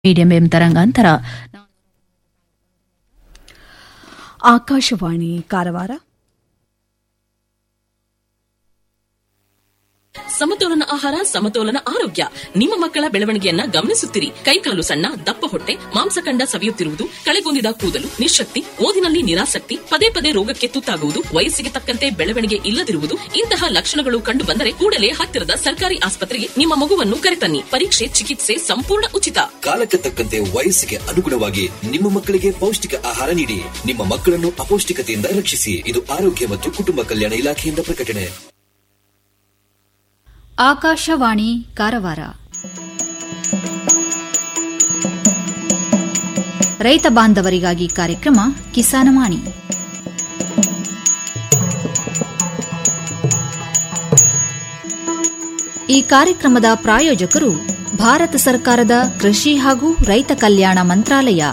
Medium M ತರಂಗಾಂತರ ಆಕಾಶವಾಣಿ ಕಾರವಾರ ಸಮತೋಲನ ಆಹಾರ ಸಮತೋಲನ ಆರೋಗ್ಯ ನಿಮ್ಮ ಮಕ್ಕಳ ಬೆಳವಣಿಗೆಯನ್ನ ಗಮನಿಸುತ್ತಿರಿ ಕೈಕಾಲು ಸಣ್ಣ ದಪ್ಪ ಹೊಟ್ಟೆ ಮಾಂಸಖಂಡ ಸವಿಯುತ್ತಿರುವುದು ಕಳೆಗೊಂದಿದ ಕೂದಲು ನಿಶಕ್ತಿ ಓದಿನಲ್ಲಿ ನಿರಾಸಕ್ತಿ ಪದೇ ಪದೇ ರೋಗಕ್ಕೆ ತುತ್ತಾಗುವುದು ವಯಸ್ಸಿಗೆ ತಕ್ಕಂತೆ ಬೆಳವಣಿಗೆ ಇಲ್ಲದಿರುವುದು ಇಂತಹ ಲಕ್ಷಣಗಳು ಕಂಡು ಬಂದರೆ ಕೂಡಲೇ ಹತ್ತಿರದ ಸರ್ಕಾರಿ ಆಸ್ಪತ್ರೆಗೆ ನಿಮ್ಮ ಮಗುವನ್ನು ಕರೆತನ್ನಿ ಪರೀಕ್ಷೆ ಚಿಕಿತ್ಸೆ ಸಂಪೂರ್ಣ ಉಚಿತ ಕಾಲಕ್ಕೆ ತಕ್ಕಂತೆ ವಯಸ್ಸಿಗೆ ಅನುಗುಣವಾಗಿ ನಿಮ್ಮ ಮಕ್ಕಳಿಗೆ ಪೌಷ್ಟಿಕ ಆಹಾರ ನೀಡಿ ನಿಮ್ಮ ಮಕ್ಕಳನ್ನು ಅಪೌಷ್ಟಿಕತೆಯಿಂದ ರಕ್ಷಿಸಿ ಇದು ಆರೋಗ್ಯ ಮತ್ತು ಕುಟುಂಬ ಕಲ್ಯಾಣ ಇಲಾಖೆಯಿಂದ ಪ್ರಕಟಣೆ ಆಕಾಶವಾಣಿ ಕಾರವಾರ ರೈತ ಬಾಂಧವರಿಗಾಗಿ ಕಾರ್ಯಕ್ರಮ ಕಿಸಾನವಾಣಿ ಈ ಕಾರ್ಯಕ್ರಮದ ಪ್ರಾಯೋಜಕರು ಭಾರತ ಸರ್ಕಾರದ ಕೃಷಿ ಹಾಗೂ ರೈತ ಕಲ್ಯಾಣ ಮಂತ್ರಾಲಯ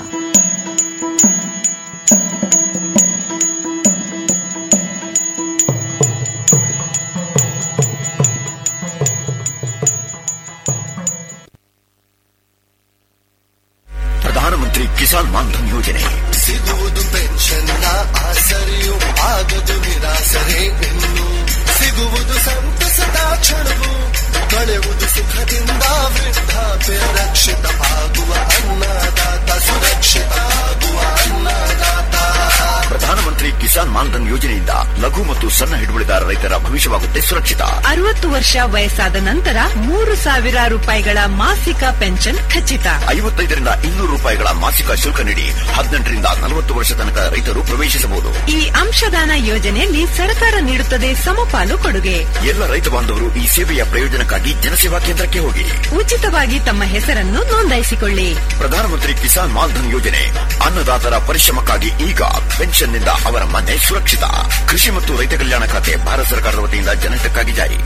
ಪ್ರಧಾನಮಂತ್ರಿ ಕಿಸಾನ್ ಮಾನ್ಧನ್ ಯೋಜನೆ ಸಿಗುವುದು ಪೆನ್ಷನ್ನ ಆಸರೆಯು ಆಗದು ನಿರಾಸರೆ ಇನ್ನು ಸಿಗುವುದು ಸಂತಸದ ಕ್ಷಣವು ಕಳೆವುದು ಸುಖದಿಂದ ವೃದ್ಧಾಪ್ಯ ರಕ್ಷಿತ ಆಗುವ ಅನ್ನದಾತ ಸುರಕ್ಷಿತ ಆಗುವ ಅನ್ನದಾತ ಪ್ರಧಾನಮಂತ್ರಿ ಕಿಸಾನ್ ಮಾನ್ಧನ್ ಯೋಜನೆಯಿಂದ ಲಘು ಮತ್ತು ಸಣ್ಣ ಹಿಡುವಳಿದಾರ ರೈತರ ಭವಿಷ್ಯವಾಗುತ್ತೆ ಸುರಕ್ಷಿತ ಅರವತ್ತು ವರ್ಷ ವಯಸ್ಸಾದ ನಂತರ ಮೂರು ಸಾವಿರ ರೂಪಾಯಿಗಳ ಮಾಸಿಕ ಪೆನ್ಷನ್ ಖಚಿತ ಐವತ್ತೈದರಿಂದ ಇನ್ನೂರು ರೂಪಾಯಿಗಳ ಮಾಸಿಕ ಶುಲ್ಕ ನೀಡಿ ಹದಿನೆಂಟರಿಂದ ನಲವತ್ತು ವರ್ಷ ತನಕ ರೈತರು ಪ್ರವೇಶಿಸಬಹುದು ಈ ಅಂಶದಾನ ಯೋಜನೆಯಲ್ಲಿ ಸರ್ಕಾರ ನೀಡುತ್ತದೆ ಸಮಪಾಲು ಕೊಡುಗೆ ಎಲ್ಲ ರೈತ ಬಾಂಧವರು ಈ ಸೇವೆಯ ಪ್ರಯೋಜನಕ್ಕಾಗಿ ಜನಸೇವಾ ಕೇಂದ್ರಕ್ಕೆ ಹೋಗಿ ಉಚಿತವಾಗಿ ತಮ್ಮ ಹೆಸರನ್ನು ನೋಂದಾಯಿಸಿಕೊಳ್ಳಿ ಪ್ರಧಾನಮಂತ್ರಿ ಕಿಸಾನ್ ಮಾನ್ಧನ್ ಯೋಜನೆ ಅನ್ನದಾತರ ಪರಿಶ್ರಮಕ್ಕಾಗಿ ಈಗ ಪೆನ್ಷನ್ನಿಂದ ಅವರ ಮನೆ ಸುರಕ್ಷಿತ ಕೃಷಿ ಮತ್ತು ರೈತ ಕಲ್ಯಾಣ ಖಾತೆ ಭಾರತ ಸರ್ಕಾರದ ವತಿಯಿಂದ ಜನಹಿತಕ್ಕಾಗಿ ಜಾರಿ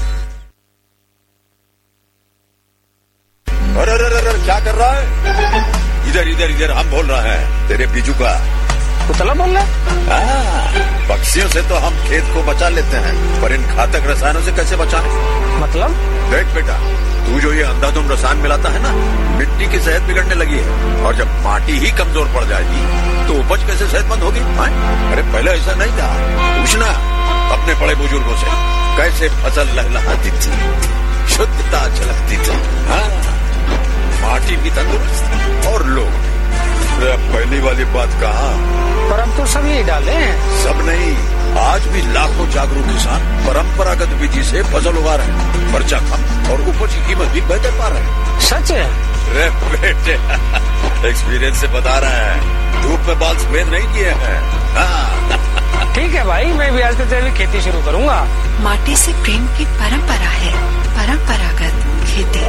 अरे अरे अरे क्या कर रहा है इधर इधर इधर हम बोल रहे हैं तेरे बीजू का कुतला बोल रहा हाँ, पक्षियों से तो हम खेत को बचा लेते हैं पर इन घातक रसायनों से कैसे बचाएं? मतलब देख बेटा तू जो ये अंधाधुंध रसायन मिलाता है ना मिट्टी की सेहत बिगड़ने लगी है और जब माटी ही कमजोर पड़ जाएगी तो उपज कैसे सेहतमंद होगी हाँ? अरे पहले ऐसा नहीं था पूछना अपने बड़े बुजुर्गों से कैसे फसल लहलहाती थी शुद्धता झलकती थी हाँ माटी भी तंदुरुस्त और लोग अरे पहली वाली बात कहा पर हम तो सब यही डाले हैं सब नहीं आज भी लाखों जागरूक किसान परंपरागत विधि से फसल उगा रहे हैं खर्चा कम और उपज की कीमत भी बेहतर पा रहे हैं सच है अरे बेटे एक्सपीरियंस से बता रहे हैं धूप में बाल सफेद नहीं किए हैं हाँ, ठीक है भाई मैं भी आज से तेरी खेती शुरू करूंगा माटी से प्रेम की परंपरा है परंपरागत खेती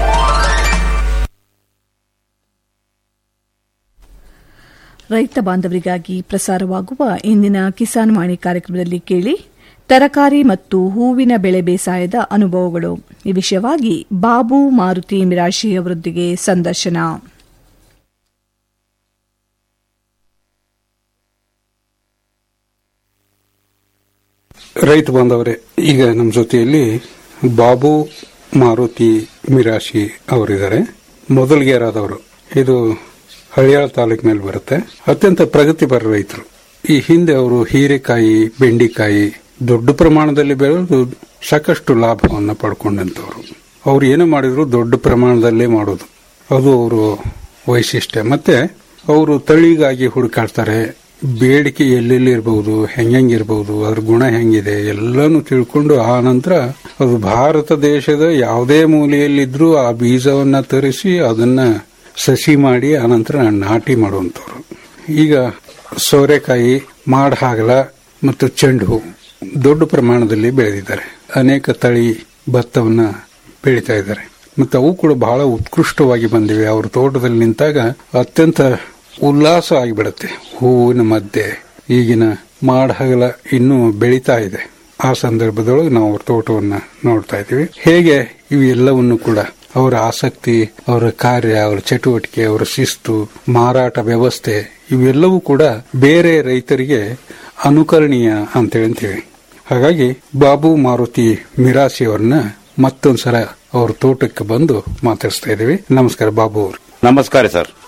ರೈತ ಬಾಂಧವರಿಗಾಗಿ ಪ್ರಸಾರವಾಗುವ ಇಂದಿನ ಕಿಸಾನ್ ವಾಣಿ ಕಾರ್ಯಕ್ರಮದಲ್ಲಿ ಕೇಳಿ ತರಕಾರಿ ಮತ್ತು ಹೂವಿನ ಬೆಳೆ ಬೇಸಾಯದ ಅನುಭವಗಳು ಈ ವಿಷಯವಾಗಿ ಬಾಬು ಮಾರುತಿ ಮಿರಾಶಿ ಅವರೊಂದಿಗೆ ಸಂದರ್ಶನ ರೈತ ಬಾಂಧವರೇ ಈಗ ನಮ್ಮ ಜೊತೆಯಲ್ಲಿ ಬಾಬು ಮಾರುತಿ ಮಿರಾಶಿ ಅವರಿದ್ದಾರೆ ಮೊದಲಿಗೆರಾದವರು ಇದು ಹಳಿಯಾಳ ತಾಲೂಕಿನಲ್ಲಿ ಬರುತ್ತೆ ಅತ್ಯಂತ ಪ್ರಗತಿಪರ ರೈತರು ಈ ಹಿಂದೆ ಅವರು ಹೀರೆಕಾಯಿ ಬೆಂಡಿಕಾಯಿ ದೊಡ್ಡ ಪ್ರಮಾಣದಲ್ಲಿ ಬೆಳೆದು ಸಾಕಷ್ಟು ಲಾಭವನ್ನು ಪಡ್ಕೊಂಡಂತವರು ಅವ್ರು ಏನು ಮಾಡಿದ್ರು ದೊಡ್ಡ ಪ್ರಮಾಣದಲ್ಲೇ ಮಾಡೋದು ಅದು ಅವರು ವೈಶಿಷ್ಟ್ಯ ಮತ್ತೆ ಅವರು ತಳಿಗಾಗಿ ಹುಡುಕಾಡ್ತಾರೆ ಬೇಡಿಕೆ ಎಲ್ಲೆಲ್ಲಿ ಇರಬಹುದು ಹೆಂಗಿರಬಹುದು ಅದ್ರ ಗುಣ ಹೆಂಗಿದೆ ಎಲ್ಲಾನು ತಿಳ್ಕೊಂಡು ಆ ನಂತರ ಅದು ಭಾರತ ದೇಶದ ಯಾವುದೇ ಮೂಲೆಯಲ್ಲಿದ್ರೂ ಆ ಬೀಜವನ್ನ ತರಿಸಿ ಅದನ್ನ ಸಸಿ ಮಾಡಿ ಆನಂತರ ನಾಟಿ ಮಾಡುವಂತವ್ರು ಈಗ ಸೋರೆಕಾಯಿ ಮಾಡಹಾಗಲ ಮತ್ತು ಚೆಂಡು ಹೂ ದೊಡ್ಡ ಪ್ರಮಾಣದಲ್ಲಿ ಬೆಳೆದಿದ್ದಾರೆ ಅನೇಕ ತಳಿ ಭತ್ತವನ್ನ ಬೆಳೀತಾ ಇದ್ದಾರೆ ಮತ್ತು ಅವು ಕೂಡ ಬಹಳ ಉತ್ಕೃಷ್ಟವಾಗಿ ಬಂದಿವೆ ಅವ್ರ ತೋಟದಲ್ಲಿ ನಿಂತಾಗ ಅತ್ಯಂತ ಉಲ್ಲಾಸ ಆಗಿಬಿಡುತ್ತೆ ಹೂವಿನ ಮಧ್ಯೆ ಈಗಿನ ಮಾಡಹಗಲ ಇನ್ನೂ ಬೆಳೀತಾ ಇದೆ ಆ ಸಂದರ್ಭದೊಳಗೆ ನಾವು ಅವ್ರ ತೋಟವನ್ನ ನೋಡ್ತಾ ಇದ್ದೀವಿ ಹೇಗೆ ಇವೆಲ್ಲವನ್ನು ಕೂಡ ಅವರ ಆಸಕ್ತಿ ಅವರ ಕಾರ್ಯ ಅವರ ಚಟುವಟಿಕೆ ಅವರ ಶಿಸ್ತು ಮಾರಾಟ ವ್ಯವಸ್ಥೆ ಇವೆಲ್ಲವೂ ಕೂಡ ಬೇರೆ ರೈತರಿಗೆ ಅನುಕರಣೀಯ ಅಂತ ಹೇಳ್ತೀವಿ ಹಾಗಾಗಿ ಬಾಬು ಮಾರುತಿ ಮಿರಾಸಿ ಅವರನ್ನ ಮತ್ತೊಂದ್ಸಲ ಅವ್ರ ತೋಟಕ್ಕೆ ಬಂದು ಮಾತಾಡಿಸ್ತಾ ಇದ್ದೀವಿ ನಮಸ್ಕಾರ ಬಾಬು ಅವರು ನಮಸ್ಕಾರ ಸರ್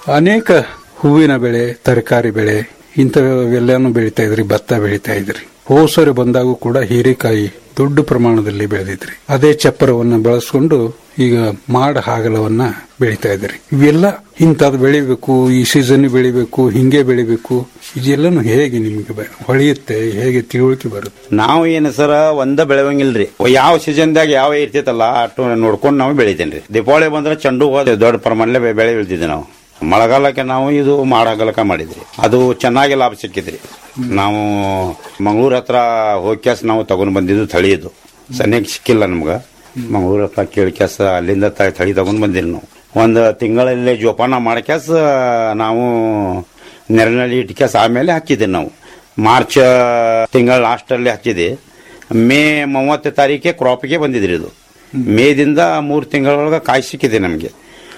ಅನೇಕ ಹೂವಿನ ಬೆಳೆ ತರಕಾರಿ ಬೆಳೆ ಇಂಥವೆಲ್ಲಾನು ಬೆಳೀತಾ ಇದ್ರಿ ಭತ್ತ ಬೆಳೀತಾ ಇದ್ರಿ ಹೋಸರು ಬಂದಾಗೂ ಕೂಡ ಹೀರೆಕಾಯಿ ದೊಡ್ಡ ಪ್ರಮಾಣದಲ್ಲಿ ಬೆಳೆದಿದ್ರಿ ಅದೇ ಚಪ್ಪರವನ್ನ ಬಳಸ್ಕೊಂಡು ಈಗ ಮಾಡ ಹಾಗಲವನ್ನ ಬೆಳೀತಾ ಇದ್ರಿ ಇವೆಲ್ಲ ಇಂಥದ್ದು ಬೆಳಿಬೇಕು ಈ ಸೀಸನ್ ಬೆಳಿಬೇಕು ಹಿಂಗೆ ಬೆಳಿಬೇಕು ಇದೆಲ್ಲನು ಹೇಗೆ ನಿಮ್ಗೆ ಬ- ಹೊಳೆಯುತ್ತೆ ಹೇಗೆ ತಿಳುವಳಿಕೆ ಬರುತ್ತೆ ನಾವು ಏನು ಸರ ಒಂದ ಬೆಳೆವಂಗಿಲ್ರಿ ಯಾವ ಸೀಸನ್ದಾಗ ಯಾವ ಇರ್ತೈತಲ್ಲ ಅಷ್ಟು ನೋಡ್ಕೊಂಡು ನಾವು ಬೆಳಿತೇನ್ರಿ ದೀಪಾವಳಿ ಬಂದ್ರೆ ಚೆಂಡು ಹೂವ ದೊಡ್ಡ ಪ್ರಮಾಣದಲ್ಲಿ ಬೆ- ಬೆಳೆ ಬೆಳಿತಿದ್ವಿ ನಾವು ಮಳೆಗಾಲಕ್ಕೆ ನಾವು ಇದು ಮಾಡಾಗಲಕ ಮಾಡಿದ್ರಿ ಅದು ಚೆನ್ನಾಗಿ ಲಾಭ ಸಿಕ್ಕಿದ್ರಿ ನಾವು ಮಂಗಳೂರು ಹತ್ರ ಹೋಗ್ಯಾಸ್ ನಾವು ತಗೊಂಡ್ ಬಂದಿದ್ದು ತಳಿ ಇದು ಸನಿಯಾಗಿ ಸಿಕ್ಕಿಲ್ಲ ನಮ್ಗೆ ಮಂಗಳೂರು ಹತ್ರ ಕೇಳ್ಕ್ಯಾಸ ಅಲ್ಲಿಂದ ತ- ತಳಿ ತಗೊಂಡ್ ಬಂದಿರಿ ನಾವು ಒಂದು ತಿಂಗಳಲ್ಲಿ ಜೋಪಾನ ಮಾಡ್ಕ್ಯಾಸ ನಾವು ನೆರಳಿನಲ್ಲಿ ಇಟ್ಕ್ಯಾಸ ಆಮೇಲೆ ಹಚ್ಚಿದ್ವಿ ನಾವು ಮಾರ್ಚ್ ತಿಂಗಳ ಲಾಸ್ಟಲ್ಲಿ ಹಚ್ಚಿದೆ ಮೇ ಮೂವತ್ತು ತಾರೀಕೆ ಕ್ರಾಪ್ಗೆ ಬಂದಿದ್ರಿ ಇದು ಮೇದಿಂದ ಮೂರು ತಿಂಗಳೊಳಗೆ ಕಾಯಿ ಸಿಕ್ಕಿದೆ ನಮಗೆ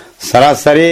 ಸರಾಸರಿ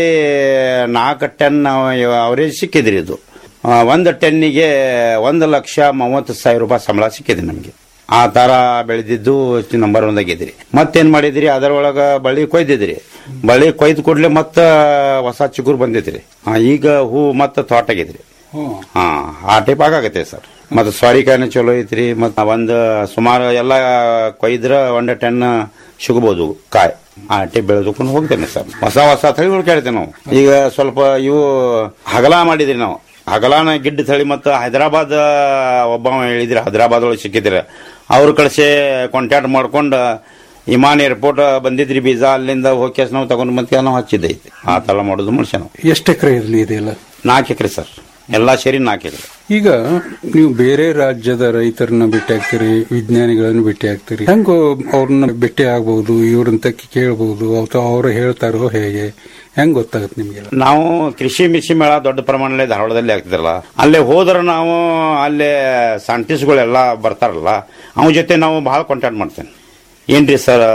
ನಾಲ್ಕು ಟನ್ ಅವರೇಜ್ ಸಿಕ್ಕಿದ್ರಿ ಇದು ಆ, ಒಂದು ಟನ್ನಿಗೆ ಒಂದು ಲಕ್ಷ ಮೂವತ್ತು ಸಾವಿರ ರೂಪಾಯಿ ಸಂಬಳ ಸಿಕ್ಕಿದೆ ನಮಗೆ ಆ ತರ ಬೆಳೆದಿದ್ದು ನಂಬರ್ ಒನ್ ಆಗಿದ್ರಿ ಮತ್ತೇನ್ ಮಾಡಿದ್ರಿ ಅದರೊಳಗ ಬಳ್ಳಿ ಕೊಯ್ದಿದ್ರಿ ಬಳ್ಳಿ ಕೊಯ್ದು ಕೂಡಲೇ ಮತ್ತ ಹೊಸ ಚಿಗುರು ಬಂದಿದ್ರಿ ಆ, ಈಗ ಹೂ ಮತ್ತೆ ತೋಟಾಗಿದ್ರಿ ಹಾ ಆ ಟೈಪ್ ಆಗಾಗತ್ತೆ ಸರ್ ಮತ್ತೆ ಸ್ವಾರಿಕಾಯಿನ ಚಲೋ ಐತ್ರಿ ಮತ್ತ ಒಂದ್ ಸುಮಾರು ಎಲ್ಲ ಕೊಯ್ದ್ರ ಒಂದ್ ಟನ್ ಸಿಗಬಹುದು ಕಾಯಿ ಆ ಟೈಪ್ ಬೆಳೆದುಕೊಂಡು ಹೋಗ್ತೇನೆ ಸರ್ ಹೊಸ ಹೊಸ ತಳಿಗಳು ಕೇಳ್ತೇವೆ ನಾವು ಈಗ ಸ್ವಲ್ಪ ಇವು ಹಗಲ ಮಾಡಿದ್ರಿ ನಾವು ಹಗಲಾನ ಗಿಡ್ಡ ತಳಿ ಮತ್ತು ಹೈದರಾಬಾದ್ ಒಬ್ಬ ಹೇಳಿದ್ರಿ ಹೈದರಾಬಾದ್ ಒಳಗೆ ಸಿಕ್ಕಿದ್ರೆ ಅವ್ರ ಕಳಿಸಿ ಕಾಂಟ್ಯಾಕ್ಟ್ ಮಾಡ್ಕೊಂಡು ಇಮಾನ್ ಏರ್ಪೋರ್ಟ್ ಬಂದಿದ್ರಿ ಬೀಜ ಅಲ್ಲಿಂದ ಹೋಗಿ ನಾವು ತಗೊಂಡ್ ಬಂತ ನಾವು ಹಚ್ಚಿದ್ದೈತಿ ಆ ತರ ಮಾಡೋದು ಮನುಷ್ಯ ನಾವು ಎಷ್ಟು ಎಕರೆ ಇರಲಿ ಇದೆಲ್ಲ ನಾಲ್ಕು ಎಕರೆ ಸರ್ ಎಲ್ಲಾ ಸೇರಿ ನಾಲ್ಕು ಎಕರೆ ಈಗ ನೀವು ಬೇರೆ ರಾಜ್ಯದ ರೈತರನ್ನ ಭೇಟಿ ಆಗ್ತೀರಿ ವಿಜ್ಞಾನಿಗಳನ್ನ ಭೇಟಿ ಆಗ್ತೀರಿ ಹೆಂಗ ಅವ್ರನ್ನ ಭೇಟಿ ಆಗ್ಬಹುದು ಇವ್ರಂತ ಕೇಳಬಹುದು ಅಥವಾ ಅವ್ರು ಹೇಳ್ತಾರೋ ಹೇಗೆ ಹೆಂಗ್ ಗೊತ್ತಾಗುತ್ತೆ ನಿಮ್ಗೆಲ್ಲ ನಾವು ಕೃಷಿ ಮಿಷಿ ಮೇಳ ದೊಡ್ಡ ಪ್ರಮಾಣದಲ್ಲಿ ಧಾರವಾಡದಲ್ಲಿ ಆಗ್ತಿರಲ್ಲ ಅಲ್ಲೇ ಹೋದ್ರೆ ನಾವು ಅಲ್ಲೇ ಸೈಂಟಿಸ್ಟ್ಗಳೆಲ್ಲ ಬರ್ತಾರಲ್ಲ ಅವನ ಜೊತೆ ನಾವು ಬಹಳ ಕಾಂಟ್ಯಾಕ್ಟ್ ಮಾಡ್ತೇನೆ ಏನ್ರಿ ಸರ್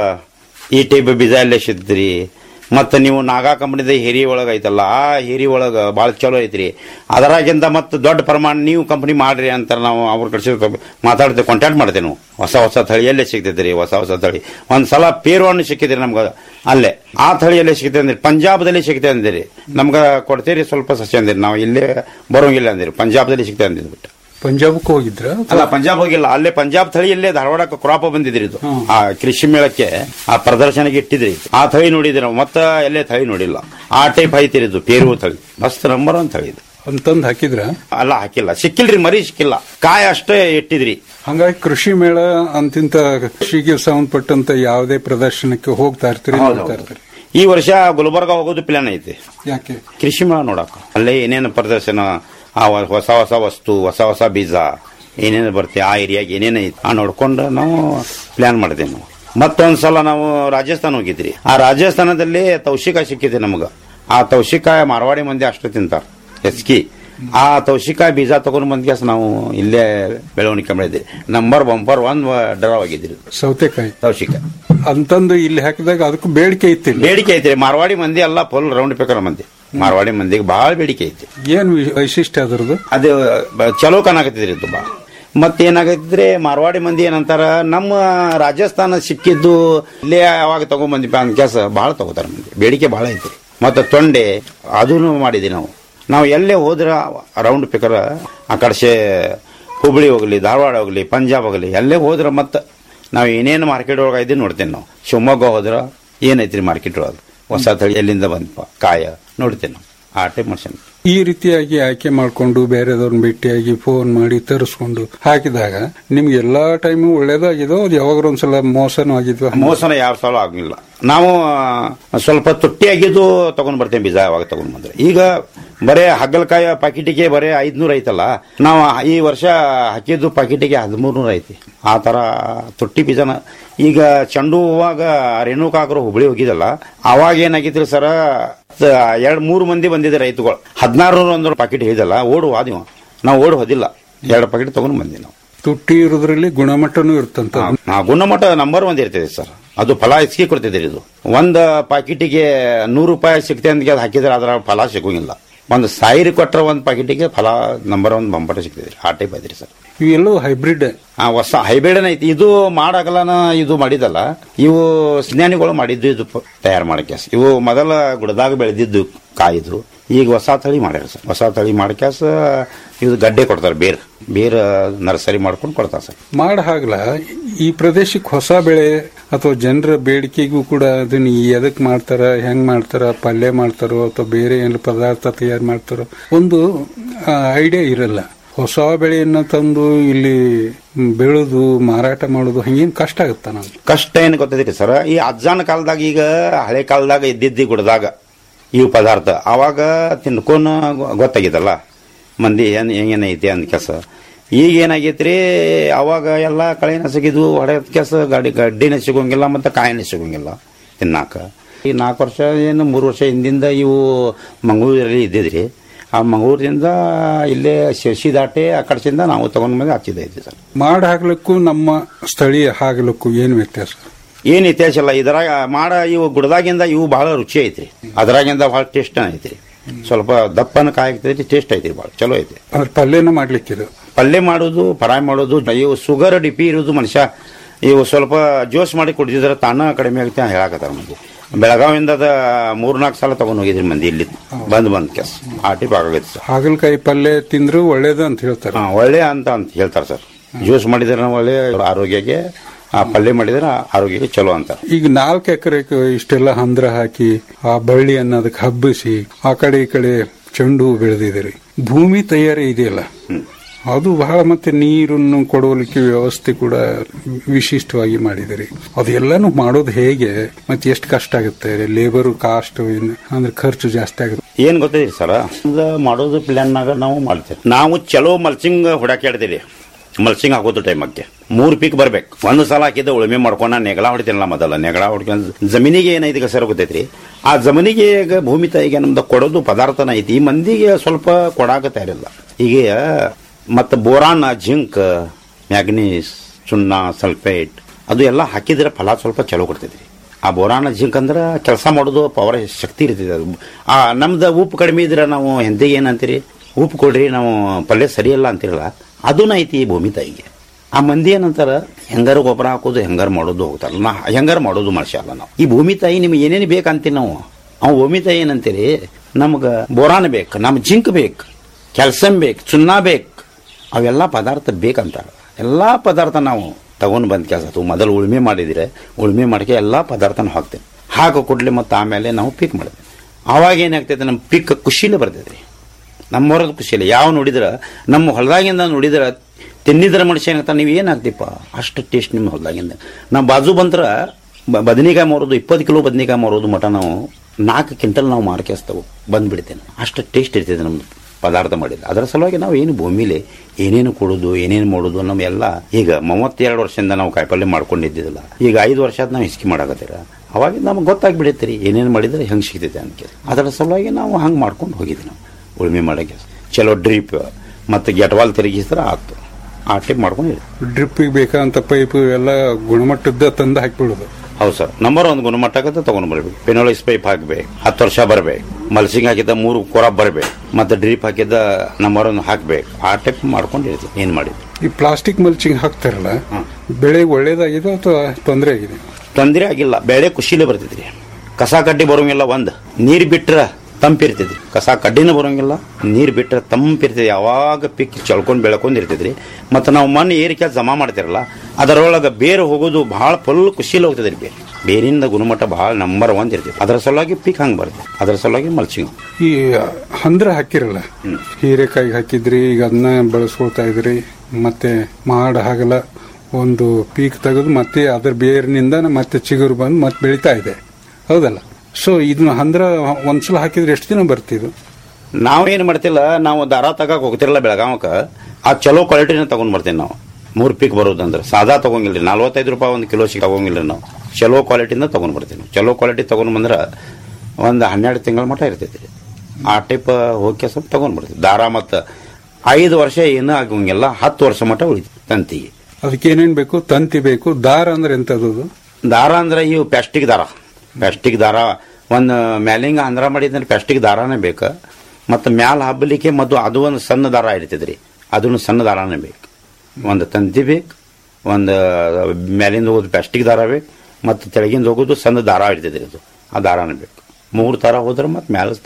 ಈ ಟೈಪ್ ಬೀಜ ಎಲ್ಲೇ ಸಿದ್ರಿ ಮತ್ತೆ ನೀವು ನಾಗಾ ಕಂಪನಿದ ಹೇರಿ ಒಳಗೆ ಐತಲ್ಲ ಆ ಹೇರಿ ಒಳಗೆ ಭಾಳ ಚಲೋ ಐತ್ರಿ ಅದರಾಗಿಂದ ಮತ್ತೆ ದೊಡ್ಡ ಪ್ರಮಾಣ ನೀವು ಕಂಪನಿ ಮಾಡ್ರಿ ಅಂತ ನಾವು ಅವ್ರ ಕಡೆ ಮಾತಾಡ್ತೇವೆ ಕಾಂಟ್ಯಾಕ್ಟ್ ಮಾಡ್ತೇವೆ ನಾವು ಹೊಸ ಹೊಸ ತಳಿ ಎಲ್ಲೇ ಸಿಗ್ತೈತ್ರಿ ಹೊಸ ಹೊಸ ತಳಿ ಒಂದ್ ಸಲ ಪೇರು ಹಣ್ಣು ಸಿಕ್ಕಿದ್ರಿ ನಮ್ಗೆ ಅಲ್ಲೇ ಆ ತಳಿ ಎಲ್ಲೇ ಸಿಗ್ತದೆ ಅಂದ್ರಿ ಪಂಜಾಬದಲ್ಲಿ ಸಿಗ್ತದೆ ಅಂದಿರಿ ನಮ್ಗೆ ಕೊಡ್ತೀರಿ ಸ್ವಲ್ಪ ಸಸ್ಯ ಅಂದಿರಿ ನಾವು ಇಲ್ಲೇ ಬರೋಂಗಿಲ್ಲ ಅಂದಿರಿ ಪಂಜಾಬದಲ್ಲಿ ಸಿಗ್ತದೆ ಅಂದಿದ್ಬಿಟ್ಟು ಪಂಜಾಬಕ್ಕೆ ಹೋಗಿದ್ರ ಅಲ್ಲ ಪಂಜಾಬ್ ಹೋಗಿಲ್ಲ ಅಲ್ಲೇ ಪಂಜಾಬ್ ತಳಿ ಇಲ್ಲೇ ಧಾರವಾಡಕ್ಕೆ ಕ್ರಾಪ್ ಬಂದಿದ್ರಿ ಇದು ಆ ಕೃಷಿ ಮೇಳಕ್ಕೆ ಆ ಪ್ರದರ್ಶನಕ್ಕೆ ಇಟ್ಟಿದ್ರಿ ಆ ತಳಿ ನೋಡಿದ್ರಿ ನಾವು ಮತ್ತೆ ಎಲ್ಲೇ ತಳಿ ನೋಡಿಲ್ಲ ಆ ಟೈಪ್ ಐತಿರಿ ಇದು ಪೇರು ತಳಿ ಮಸ್ತ್ ನಂಬರ್ ಒನ್ ತಳಿ ಇದು ಅಂತಂದ್ ಹಾಕಿದ್ರ ಅಲ್ಲ ಹಾಕಿಲ್ಲ ಸಿಕ್ಕಿಲ್ರಿ ಮರಿ ಸಿಕ್ಕಿಲ್ಲ ಕಾಯಿ ಅಷ್ಟೇ ಇಟ್ಟಿದ್ರಿ ಹಂಗಾಗಿ ಕೃಷಿ ಮೇಳ ಅಂತಿಂತ ಕೃಷಿಗೆ ಸಂಬಂಧಪಟ್ಟಂತ ಯಾವುದೇ ಪ್ರದರ್ಶನಕ್ಕೆ ಹೋಗ್ತಾ ಇರ್ತೀರಿ ಹೌದು, ನೋಡ್ತಾ ಹೌದು. ಇರ್ತೀರಿ ಈ ವರ್ಷ ಗುಲ್ಬರ್ಗ ಹೋಗೋದು ಪ್ಲಾನ್ ಐತಿ ಯಾಕೆ ಕೃಷಿ ಮೇಳ ನೋಡಕ ಅಲ್ಲೇ ಏನೇನು ಪ್ರದರ್ಶನ ಆ ವ- ಹೊಸ ಹೊಸ ವಸ್ತು ಹೊಸ ಹೊಸ ಬೀಜ ಏನೇನು ಬರುತ್ತೆ ಆ ಏರಿಯಾಗೆ ಏನೇನು ಐತಿ ಆ ನೋಡ್ಕೊಂಡು ನಾವು ಪ್ಲಾನ್ ಮಾಡಿದೆ ನಾವು ಮತ್ತೊಂದ್ಸಲ ನಾವು ರಾಜಸ್ಥಾನ ಹೋಗಿದ್ರಿ ಆ ರಾಜಸ್ಥಾನದಲ್ಲಿ ತೌಶಿಕಾಯಿ ಸಿಕ್ಕಿದೆ ನಮಗ ಆ ತೌಶಿಕಾಯಿ ಮಾರವಾಡಿ ಮಂದಿ ಅಷ್ಟು ತಿಂತಾರ ಹೆಚ್ಕಿ ಆ ತೌಶಿಕಾಯಿ ಬೀಜ ತಗೊಂಡ್ ಬಂದ್ಕ್ಯಾಸ್ ನಾವು ಇಲ್ಲೇ ಬೆಳವಣಿಗೆ ಮಾಡಿದ್ರಿ ನಂಬರ್ ಬಂಪರ್ ಒನ್ ಡ್ರಾ ಆಗಿದ್ರಿ ಸೌತೆಕಾಯಿ ತೌಶಿಕಾಯಿ ಅಂತಂದು ಇಲ್ಲಿ ಹಾಕಿದಾಗ ಅದಕ್ಕೂ ಬೇಡಿಕೆ ಐತಿ ಬೇಡಿಕೆ ಐತ್ರಿ ಮಾರವಾಡಿ ಮಂದಿ ಎಲ್ಲ ಫುಲ್ ರೌಂಡ್ ಪೇಕರ್ ಮಂದಿ ಮಾರವಾಡಿ ಮಂದಿಗೆ ಬಹಳ ಬೇಡಿಕೆ ಐತಿ ಏನ್ ವಿ- ವೈಶಿಷ್ಟ್ಯ ಅದರದ್ದು ಅದು ಬ- ಚಲೋ ಕಾಣಕತ್ತಿದ್ರಿ ಇದು ಬಾ ಮತ್ತೇನಾಗತ್ತಿದ್ರೆ ಮಾರವಾಡಿ ಮಂದಿ ಏನಂತಾರ ನಮ್ಮ ರಾಜಸ್ಥಾನ ಸಿಕ್ಕಿದ್ದು ಇಲ್ಲೇ ಯಾವಾಗ ತಗೊಂಬಂದಿಪ್ಪ ಅಂತ ಕೆಲಸ ಬಹಳ ತಗೋತಾರ ಮಂದಿ ಬೇಡಿಕೆ ಬಹಳ ಐತಿ ಮತ್ತೆ ತೊಂಡೆ ಅದನ್ನು ಮಾಡಿದ್ವಿ ನಾವು ನಾವು ಎಲ್ಲೇ ಹೋದ್ರ ರೌಂಡ್ ಪಿಕರ್ ಆ ಕಡೆ ಹುಬ್ಳಿ ಹೋಗ್ಲಿ ಧಾರವಾಡ ಹೋಗ್ಲಿ ಪಂಜಾಬ್ ಹೋಗ್ಲಿ ಎಲ್ಲೇ ಹೋದ್ರ ಮತ್ತೆ ನಾವು ಏನೇನು ಮಾರ್ಕೆಟ್ ಒಳಗೆ ಐತಿ ನೋಡ್ತೇವೆ ನಾವು ಶಿವಮೊಗ್ಗ ಹೋದ್ರ ಏನೈತ್ರಿ ಮಾರ್ಕೆಟ್ ಒಳಗೆ ಹೊಸ ತಳಿ ಎಲ್ಲಿಂದ ಬಂದಪ್ಪ ಕಾಯ ನೋಡ್ತೇವೆ ನಾವು ಆ ಟೈಪ್ ಮನುಷ್ಯನ್ ಈ ರೀತಿಯಾಗಿ ಆಯ್ಕೆ ಮಾಡ್ಕೊಂಡು ಬೇರೆದವ್ರನ್ನ ಭೇಟಿಯಾಗಿ ಫೋನ್ ಮಾಡಿ ತರಿಸ್ಕೊಂಡು ಹಾಕಿದಾಗ ನಿಮ್ಗೆ ಎಲ್ಲಾ ಟೈಮು ಒಳ್ಳೇದಾಗಿದೋ ಅದು ಯಾವಾಗಾರ ಒಂದ್ಸಲ ಮೋಸನೂ ಆಗಿದ್ವಾ ಮೋಸನ ಯಾವ ಸಲ ಆಗಿಲ್ಲ ನಾವು ಆ, ಸ್ವಲ್ಪ ತುಟ್ಟಿಯಾಗಿದ್ದು ತಗೊಂಡ್ ಬರ್ತೇವೆ ಬೀಜ ಯಾವಾಗ ತಗೊಂಡ್ ಬಂದ್ರೆ ಈಗ ಬರೇ ಹಗ್ಗಲಕಾಯಿ ಪಾಕಿಟಿಗೆ ಬರೇ ಐದ್ನೂರ ಐತಲ್ಲ ನಾವು ಈ ವರ್ಷ ಹಾಕಿದ್ದು ಪಾಕಿಟಿಗೆ ಹದಿಮೂರ್ನೂರ ಐತಿ ಆ ತರ ತುಟ್ಟಿ ಬೀಜನ ಈಗ ಚೆಂಡು ಹೂವಾಗ ರೇಣುಕಾಗರು ಹುಬ್ಳಿ ಹೋಗಿದಲ್ಲ ಅವಾಗ ಏನಾಗಿತ್ರಿ ಸರ ಎರಡ್ ಮೂರು ಮಂದಿ ಬಂದಿದೆ ರೈತಗಳು ಹದಿನಾರು ಒಂದು ಪಾಕಿಟ್ ಹೇಳಿದಲ್ಲ ಓಡು ಹೋದಿವ ನಾವು ಓಡು ಹೋದಿಲ್ಲ ಎರಡು ಪಾಕಿಟ್ ತಗೊಂಡ್ ಬಂದಿ ನಾವು ತುಟ್ಟಿ ಇರೋದ್ರಲ್ಲಿ ಗುಣಮಟ್ಟನೂ ಇರ್ತಂತ ಆ ಗುಣಮಟ್ಟ ನಂಬರ್ ಒಂದ್ ಇರ್ತದೆ ಸರ್ ಅದು ಫಲ ಹೆಚ್ಚಿಗೆ ಕೊಡ್ತಿದ್ರಿ ಇದು ಒಂದ್ ಪಾಕಿಟಿಗೆ ನೂರು ರೂಪಾಯಿ ಸಿಗ್ತೆ ಅಂತ ಅದ್ ಹಾಕಿದ್ರೆ ಅದರ ಫಲ ಸಿಗೋಂಗಿಲ್ಲ ಒಂದು ಸಾವಿರ ಕೊಟ್ರೆ ಒಂದ್ ಪಾಕಿಟಿಗೆ ಫಲ ನಂಬರ್ ಒಂದ್ ಬಂಪಟ ಸಿಗ್ತಿದ್ರಿ ಆ ಟೈಪ್ ಐತ್ರಿ ಸರ್ ಇವೆಲ್ಲವೂ ಹೈಬ್ರಿಡ್ ಆ ಹೊಸ ಹೈಬ್ರಿಡ್ ಐತಿ ಇದು ಮಾಡಾಗಲನ ಇದು ಮಾಡಿದಲ್ಲ ಇವು ವಿಜ್ಞಾನಿಗಳು ಮಾಡಿದ್ದು ಇದು ಪ- ತಯಾರು ಮಾಡಕ್ಕೆ ಇವು ಮೊದಲ ಗುಡದಾಗ ಬೆಳೆದಿದ್ದು ಕಾಯಿದು ಈಗ ಹೊಸ ತಳಿ ಮಾಡ್ಯಾರ ಸರ್ ಹೊಸ ತಳಿ ಮಾಡ್ಕ್ಯಾಸ ಇದು ಗಡ್ಡೆ ಕೊಡ್ತಾರೆ ಬೇರ್ ಬೇರ್ ನರ್ಸರಿ ಮಾಡ್ಕೊಂಡು ಕೊಡ್ತಾರೆ ಸರ್ ಮಾಡ ಹಾಗಲ ಈ ಪ್ರದೇಶಕ್ಕೆ ಹೊಸ ಬೆಳೆ ಅಥವಾ ಜನರ ಬೇಡಿಕೆಗೂ ಕೂಡ ಅದನ್ನ ಎದಕ್ ಮಾಡ್ತಾರ ಹೆಂಗ್ ಮಾಡ್ತಾರ ಪಲ್ಯ ಮಾಡ್ತಾರೋ ಅಥವಾ ಬೇರೆ ಏನು ಪದಾರ್ಥ ತಯಾರು ಮಾಡ್ತಾರೋ ಒಂದು ಐಡಿಯಾ ಇರಲ್ಲ ಹೊಸ ಬೆಳೆಯನ್ನ ತಂದು ಇಲ್ಲಿ ಬೆಳೆದು ಮಾರಾಟ ಮಾಡೋದು ಹಂಗೇನು ಕಷ್ಟ ಆಗುತ್ತಾ ನಮ್ಗೆ ಕಷ್ಟ ಏನು ಗೊತ್ತೈತಿ ಸರ್ ಈ ಅಜ್ಜನ ಕಾಲದಾಗ ಈಗ ಹಳೆ ಕಾಲದಾಗ ಇದ್ದಿದ್ದಿ ಗುಡ್ದಾಗ ಇವು ಪದಾರ್ಥ ಅವಾಗ ತಿನ್ಕೊಂಡು ಗೊತ್ತಾಗಿದ್ದಲ್ಲ ಮಂದಿ ಏನ್ ಹೆಂಗೇನೈತಿ ಅಂದ ಕೆಲಸ ಈಗ ಏನಾಗೈತ್ರಿ ಅವಾಗ ಎಲ್ಲ ಕಳೆನ ಸಿಗಿದ್ವು ಹೊಡೆದ ಕೆಲಸ ಗಾಡಿ ಗಡ್ಡಿನ ಸಿಗೋಂಗಿಲ್ಲ ಮತ್ತು ಕಾಯಿನ ಸಿಗೋಂಗಿಲ್ಲ ತಿನ್ನಾಕ ಈ ನಾಲ್ಕು ವರ್ಷ ಏನು ಮೂರು ವರ್ಷ ಹಿಂದಿಂದ ಇವು ಮಂಗಳೂರಲ್ಲಿ ಇದ್ದಿದ್ರಿ ಆ ಮಂಗಳೂರಿಂದ ಇಲ್ಲೇ ಶಶಿ ದಾಟೆ ಆ ಕಡೆಸಿಂದ ನಾವು ತಗೊಂಡ್ ಬಂದು ಹಚ್ಚಿದೈತಿ ಸರ್ ಮಾಡ ಹಾಕ್ಲಿಕ್ಕೂ ನಮ್ಮ ಸ್ಥಳೀಯ ಹಾಗಲಕ್ಕೂ ಏನು ವ್ಯತ್ಯಾಸ ಏನ್ ಇತಿಹಾಸ ಇಲ್ಲ ಇದ್ರಾಗ ಮಾಡ ಇವು ಗುಡದಾಗಿಂದ ಇವು ಬಹಳ ರುಚಿ ಐತ್ರಿ ಅದ್ರಾಗಿಂದ ಬಹಳ ಟೇಸ್ಟ್ ಐತ್ರಿ ಸ್ವಲ್ಪ ದಪ್ಪನ ಕಾಯಿ ಆಗ್ತೈತಿ ಟೇಸ್ಟ್ ಐತ್ರಿ ಬಹಳ ಚಲೋ ಐತಿ ಅಂದ್ರೆ ಪಲ್ಯನ ಮಾಡ್ಲಿಕ್ಕಿದು ಪಲ್ಯ ಮಾಡೋದು ಫ್ರೈ ಮಾಡೋದು ಇವು ಶುಗರ್ ಡಿಪಿ ಇರೋದು ಮನುಷ್ಯ ಇವು ಸ್ವಲ್ಪ ಜೋಸ್ ಮಾಡಿ ಕುಡಿದಿದ್ರೆ ತಾನ ಕಡಿಮೆ ಆಗುತ್ತೆ ಅಂತ ಹೇಳಕತ್ತಾರ ಮಂದಿ ಬೆಳಗಾವಿಂದ ಅದ ಮೂರ್ನಾಲ್ಕು ಸಲ ತಗೊಂಡ್ ಹೋಗಿದ್ರಿ ಮಂದಿ ಇಲ್ಲಿ ಬಂದ್ ಬಂದ್ ಕೆಸ್ ಆ ಟಿಪ್ ಆಗೈತಿ ಸರ್ ಹಾಗಲಕಾಯಿ ಪಲ್ಯ ತಿಂದ್ರು ಒಳ್ಳೇದು ಅಂತ ಹೇಳ್ತಾರೆ ಹಾ, ಒಳ್ಳೆ ಅಂತ ಅಂತ ಹೇಳ್ತಾರೆ ಸರ್ ಜ್ಯೂಸ್ ಮಾಡಿದ್ರೆ ಒಳ್ಳೆ ಆರೋಗ್ಯಕ್ಕೆ ಆ ಪಲ್ಯ ಮಾಡಿದ್ರೆ ಆರೋಗ್ಯಕ್ಕೆ ಚಲೋ ಅಂತಾರೆ ಈಗ ನಾಲ್ಕು ಎಕರೆಗೆ ಇಷ್ಟೆಲ್ಲ ಹಂದ್ರ ಹಾಕಿ ಆ ಬಳ್ಳಿ ಅನ್ನೋದಕ್ಕೆ ಹಬ್ಬಿಸಿ ಆ ಕಡೆ ಈ ಕಡೆ ಚೆಂಡು ಹೂ ಬೆಳೆದಿದ್ದೀರಿ ಭೂಮಿ ತಯಾರಿ ಇದೆಯಲ್ಲ ಅದು ಬಹಳ ಮತ್ತೆ ನೀರನ್ನು ಕೊಡಲಿಕ್ಕೆ ವ್ಯವಸ್ಥೆ ಕೂಡ ವಿಶಿಷ್ಟವಾಗಿ ಮಾಡಿದಿರಿ ಅದೆಲ್ಲಾನು ಮಾಡೋದು ಹೇಗೆ ಮತ್ತೆ ಎಷ್ಟು ಕಷ್ಟ ಆಗುತ್ತೆ ಲೇಬರ್ ಕಾಸ್ಟ್ ಅಂದ್ರೆ ಖರ್ಚು ಜಾಸ್ತಿ ಆಗುತ್ತೆ ಏನ್ ಗೊತ್ತೈತಿ ಸರ್ ಇದು ಮಾಡೋದು ಪ್ಲಾನ್ನಾಗ ನಾವು ಮಾಡ್ತೇವೆ ನಾವು ಚಲೋ ಮಲ್ಚಿಂಗ್ ಹುಡಕಾಡ್ತೀವಿ ಮಲ್ಚಿಂಗ್ ಹಾಕೋದು ಟೈಮಕ್ಕೆ ಮೂರ್ ಪೀಕ್ ಬರ್ಬೇಕು ಒಂದು ಸಲ ಹಾಕಿದ್ದ ಉಳುಮೆ ಮಾಡ್ಕೊಂಡು ನಾನು ನೆಗಳ ಹೊಡಿತೀನಲ್ಲ ಮೊದಲ ನೆಗಳ ಹೊಡ್ಕೊಂಡು ಜಮೀನಿಗೆ ಏನೈತಿ ಸರ್ ಗೊತ್ತೈತ್ರಿ ಆ ಜಮೀನಿಗೆ ಈಗ ಭೂಮಿ ತಾಯಿಗೆ ನಮ್ದು ಕೊಡೋದು ಪದಾರ್ಥನ ಐತಿ ಈ ಮಂದಿಗೆ ಸ್ವಲ್ಪ ಕೊಡಾಕ ತಯಾರಿಲ್ಲ ಈಗ ಮತ್ತು ಬೋರಾನ್ ಜಿಂಕ್ ಮ್ಯಾಗ್ನೀಸ್ ಚುನ್ನ ಸಲ್ಫೇಟ್ ಅದು ಎಲ್ಲ ಹಾಕಿದ್ರೆ ಫಲ ಸ್ವಲ್ಪ ಚಲೋ ಕೊಡ್ತೈತ್ರಿ ಆ ಬೋರಾನ ಜಿಂಕ್ ಅಂದ್ರೆ ಕೆಲಸ ಮಾಡೋದು ಪವರ್ ಶಕ್ತಿ ಇರ್ತೈತಿ ಅದು ಆ ನಮ್ದು ಉಪ್ಪು ಕಡಿಮೆ ಇದ್ರೆ ನಾವು ಹೆಂದಿಗೆ ಏನಂತೀರಿ ಉಪ್ಪು ಕೊಡ್ರಿ ನಾವು ಪಲ್ಯ ಸರಿಯಲ್ಲ ಅಂತಿರಲ್ಲ ಅದನ್ನ ಐತಿ ಈ ಭೂಮಿ ತಾಯಿಗೆ ಆ ಮಂದಿ ಏನಂತಾರ ಹೆಂಗಾರ ಗೊಬ್ಬರ ಹಾಕೋದು ಹೆಂಗಾರ ಮಾಡೋದು ಹೋಗ್ತಾರಲ್ಲ ನಾ ಹೆಂಗಾರ ಮಾಡೋದು ಮನುಷ್ಯ ಅಲ್ಲ ನಾವು ಈ ಭೂಮಿ ತಾಯಿ ನಿಮ್ಗೆ ಏನೇನು ಬೇಕಂತೀವಿ ನಾವು ಅವ್ ಭೂಮಿ ತಾಯಿ ಏನಂತೀರಿ ನಮ್ಗೆ ಬೋರಾನ್ ಬೇಕು ನಮ್ಗೆ ಜಿಂಕ್ ಬೇಕು ಕ್ಯಾಲ್ಸಿಯಂ ಬೇಕು ಚುನ್ನ ಬೇಕು ಅವೆಲ್ಲ ಪದಾರ್ಥ ಬೇಕಂತಾರ ಎಲ್ಲ ಪದಾರ್ಥ ನಾವು ತಗೊಂಡು ಬಂದ ಕೆಲಸ ಅದು ಮೊದಲು ಉಳುಮೆ ಮಾಡಿದ್ರೆ ಉಳುಮೆ ಮಾಡಕ್ಕೆ ಎಲ್ಲ ಪದಾರ್ಥನ ಹಾಕ್ತೇವೆ ಹಾಕೋ ಕೂಡಲೇ ಮತ್ತು ಆಮೇಲೆ ನಾವು ಪಿಕ್ ಮಾಡಿದ್ವಿ ಆವಾಗ ಏನಾಗ್ತೈತೆ ನಮ್ಮ ಪಿಕ್ ಖುಷಿಲೇ ಬರ್ತೈತೆ ರೀ ನಮ್ಮ ಹೊರದ ಖುಷಿಲ್ಲ ಯಾವ ನೋಡಿದ್ರೆ ನಮ್ಮ ಹೊಲದಾಗಿಂದ ನೋಡಿದ್ರೆ ತಿನ್ನಿದ್ರ ಮನುಷ್ಯ ಏನಾಗ್ತಾನೆ ನೀವು ಏನಾಗ್ತಿಪ್ಪ ಅಷ್ಟು ಟೇಸ್ಟ್ ನಿಮ್ಮ ಹೊಲದಾಗಿಂದ ನಾವು ಬಾಜು ಬಂತ್ರ ಬ- ಬದನೆಕಾಯಿ ಮಾರೋದು ಇಪ್ಪತ್ತು ಕಿಲೋ ಬದನೆಕಾಯಿ ಮಾರೋದು ಮಟ ನಾವು ನಾಲ್ಕು ಕ್ವಿಂಟಲ್ ನಾವು ಮಾರ್ಕೆಸ್ತವು ಬಂದ್ಬಿಡ್ತೇನೆ ಅಷ್ಟು ಟೇಸ್ಟ್ ಇರ್ತೈತೆ ನಮ್ದು ಪದಾರ್ಥ ಮಾಡಿಲ್ಲ ಅದರ ಸಲುವಾಗಿ ನಾವು ಏನು ಭೂಮಿಲಿ ಏನೇನು ಕೊಡೋದು ಏನೇನು ಮಾಡೋದು ನಮ್ಮೆಲ್ಲ ಈಗ ಮೂವತ್ತೆರಡು ವರ್ಷದಿಂದ ನಾವು ಕಾಯಿಪಲ್ಯ ಮಾಡ್ಕೊಂಡಿದ್ದಿಲ್ಲ ಈಗ ಐದು ವರ್ಷ ಆದ್ ನಾವು ಹಿಸ್ಕಿ ಮಾಡಾಕತ್ತೀರ ಅವಾಗ ನಮ್ಗೆ ಗೊತ್ತಾಗ್ಬಿಡೈತೆ ರೀ ಏನೇನು ಮಾಡಿದ್ರೆ ಹೆಂಗೆ ಸಿಗ್ತೈತೆ ಅಂತ ಅದರ ಸಲುವಾಗಿ ನಾವು ಹಂಗೆ ಮಾಡ್ಕೊಂಡು ಹೋಗಿದ್ವಿ ನಾವು ಉಳುಮೆ ಮಾಡೋಕ್ಕೆ ಚಲೋ ಡ್ರಿಪ್ ಮತ್ತು ಗೆಟ್ವಾಲ್ ತಿರುಗಿಸಿದ್ರೆ ಆಯ್ತು ಆ ಟೈಪ್ ಮಾಡ್ಕೊಂಡು ಇರ್ತೀವಿ ಡ್ರಿಪ್ಪಿಗೆ ಬೇಕಾದಂತ ಪೈಪ್ ಎಲ್ಲ ಗುಣಮಟ್ಟದ ತಂದು ಹಾಕಿಬಿಡೋದು ಹೌದು ಸರ್ ನಂಬರ್ ಒಂದು ಗುಣಮಟ್ಟಕ್ಕೆ ತಗೊಂಡು ಬರ್ಬೇಕು ಪೆನೋಲಿಸ್ ಪೈಪ್ ಹಾಕ್ಬೇಕು ಹತ್ತು ವರ್ಷ ಬರ್ಬೇಕು ಮಲ್ಸಿಂಗ್ ಹಾಕಿದ್ದ ಮೂರು ಕೊರಾಬ್ ಬರ್ಬೇಕು ಮತ್ತೆ ಡ್ರಿಪ್ ಹಾಕಿದ್ದ ನಂಬರ್ ಒಂದು ಹಾಕ್ಬೇಕು ಆ ಟೈಪ್ ಮಾಡ್ಕೊಂಡು ಇರ್ತೀವಿ ಏನು ಮಾಡಿದ್ವಿ ಈ ಪ್ಲಾಸ್ಟಿಕ್ ಮಲ್ಚಿಂಗ್ ಹಾಕ್ತಾರಲ್ಲ ಬೆಳೆ ಒಳ್ಳೇದಾಗಿದೆ ಅಥವಾ ತೊಂದರೆ ಆಗಿದೆ ತೊಂದರೆ ಆಗಿಲ್ಲ ಬೆಳೆ ಖುಷಿಲೇ ಬರ್ತೈತ್ರಿ ಕಸ ಕಡ್ಡಿ ಬರೋಂಗಿಲ್ಲ ಒಂದು ನೀರು ಬಿಟ್ರೆ ತಂಪಿರ್ತೈತಿ ಕಸ ಕಡ್ಡಿನೂ ಬರೋಂಗಿಲ್ಲ ನೀರು ಬಿಟ್ರೆ ತಂಪಿರ್ತೈತಿ ಯಾವಾಗ ಪಿಕ್ ಚಳ್ಕೊಂಡು ಬೆಳ್ಕೊಂಡು ಇರ್ತೈತ್ರಿ ಮತ್ತು ನಾವು ಮಣ್ಣು ಏರಿಕೆ ಜಮಾ ಮಾಡ್ತಿರಲ್ಲ ಅದರೊಳಗೆ ಬೇರೆ ಹೋಗೋದು ಭಾಳ ಫುಲ್ ಖುಷಿಲಿ ಹೋಗ್ತದೆ ರೀ ಬೇರೆ ಬೇರಿಂದ ಗುಣಮಟ್ಟ ಭಾಳ ನಂಬರ್ ಒನ್ ಇರ್ತೈತಿ ಅದರ ಸಲುವಾಗಿ ಪಿಕ್ ಹಂಗೆ ಬರುತ್ತೆ ಅದರ ಸಲುವಾಗಿ ಮಲ್ಚಿಂಗ್ ಈ ಹಂದ್ರ ಹಾಕಿರಲ್ಲ ಹೀರೆಕಾಯಿ ಹಾಕಿದ್ರಿ ಈಗ ಅದನ್ನ ಬಳಸ್ಕೊಳ್ತಾ ಇದ್ರಿ ಮತ್ತೆ ಮಾಡ ಹಾಗಲ್ಲ ಒಂದು ಪೀಕ್ ತೆಗೆದು ಮತ್ತೆ ಅದ್ರ ಬೇರಿನಿಂದ ಮತ್ತೆ ಚಿಗುರು ಬಂದು ಮತ್ತೆ ಬೆಳೀತಾ ಇದೆ ಹೌದಲ್ಲ ಸೊ ಇದನ್ನ ಹಂದ್ರ ಒಂದ್ಸಲ ಹಾಕಿದ್ರೆ ಎಷ್ಟು ದಿನ ಬರ್ತಿದ್ದು ನಾವೇನು ಮಾಡ್ತಿಲ್ಲ ನಾವು ದಾರ ತಗಕ್ ಹೋಗ್ತಿರಲ್ಲ ಬೆಳಗಾವಕ್ಕ ಆ ಚಲೋ ಕ್ವಾಲಿಟಿನ ತಗೊಂಡ್ ಬರ್ತೀವಿ ನಾವು ಮೂರು ಪೀಕ್ ಬರೋದಂದ್ರೆ ಸಾದಾ ತಗೊಂಗಿಲ್ರಿ ನಲ್ವತ್ತೈದು ರೂಪಾಯಿ ಒಂದು ಕಿಲೋ ಸಿಗ್ ತಗೊಂಗಿಲ್ಲ ನಾವು ಚಲೋ ಕ್ವಾಲಿಟಿನ ತಗೊಂಡ್ ಬರ್ತೀವಿ ಚಲೋ ಕ್ವಾಲಿಟಿ ತಗೊಂಡ್ ಬಂದ್ರೆ ಒಂದು ಹನ್ನೆರಡು ತಿಂಗಳ ಮಟ್ಟ ಇರ್ತೈತಿ ಆ ಟೈಪ್ ಹೋಗಿ ಸ್ವಲ್ಪ ತಗೊಂಡ್ ಬರ್ತೀವಿ ದಾರ ಮತ್ತು ಐದು ವರ್ಷ ಏನೂ ಆಗಂಗಿಲ್ಲ ಹತ್ತು ವರ್ಷ ಮಟ್ಟ ಉಳಿತು ತಂತಿಗೆ ಅದಕ್ಕೆ ಏನೇನ್ ಬೇಕು ತಂತಿ ಬೇಕು ದಾರ ಅಂದ್ರೆ ಎಂತದ್ದು ದಾರ ಅಂದ್ರೆ ಇವು ಪ್ಲಾಸ್ಟಿಕ್ ದಾರ ಪ್ಲಾಸ್ಟಿಕ್ ದಾರ ಒಂದು ಮ್ಯಾಲಿಂಗ ಆಂಧ್ರ ಮಾಡಿದ್ರೆ ಪ್ಲಾಸ್ಟಿಕ್ ದಾರನೇ ಬೇಕು ಮತ್ತು ಮ್ಯಾಲ ಹಬ್ಬಲಿಕ್ಕೆ ಮತ್ತು ಅದು ಒಂದು ಸಣ್ಣ ದಾರ ಇರ್ತೈತ್ರಿ ಅದನ್ನು ಸಣ್ಣ ದಾರನೇ ಬೇಕು ಒಂದು ತಂತಿ ಬೇಕು ಒಂದು ಮ್ಯಾಲಿಂದ ಹೋಗೋದು ಪ್ಲಾಸ್ಟಿಕ್ ದಾರ ಬೇಕು ಮತ್ತು ತೆಳಗಿಂದ ಹೋಗೋದು ಸಣ್ಣ ದಾರ ಇರ್ತೈತ್ರಿ ಅದು ಆ ದಾರನೇ ಬೇಕು ಮೂರು ದಾರ ಹೋದ್ರೆ ಮತ್ತು ಮ್ಯಾಲ ತನ್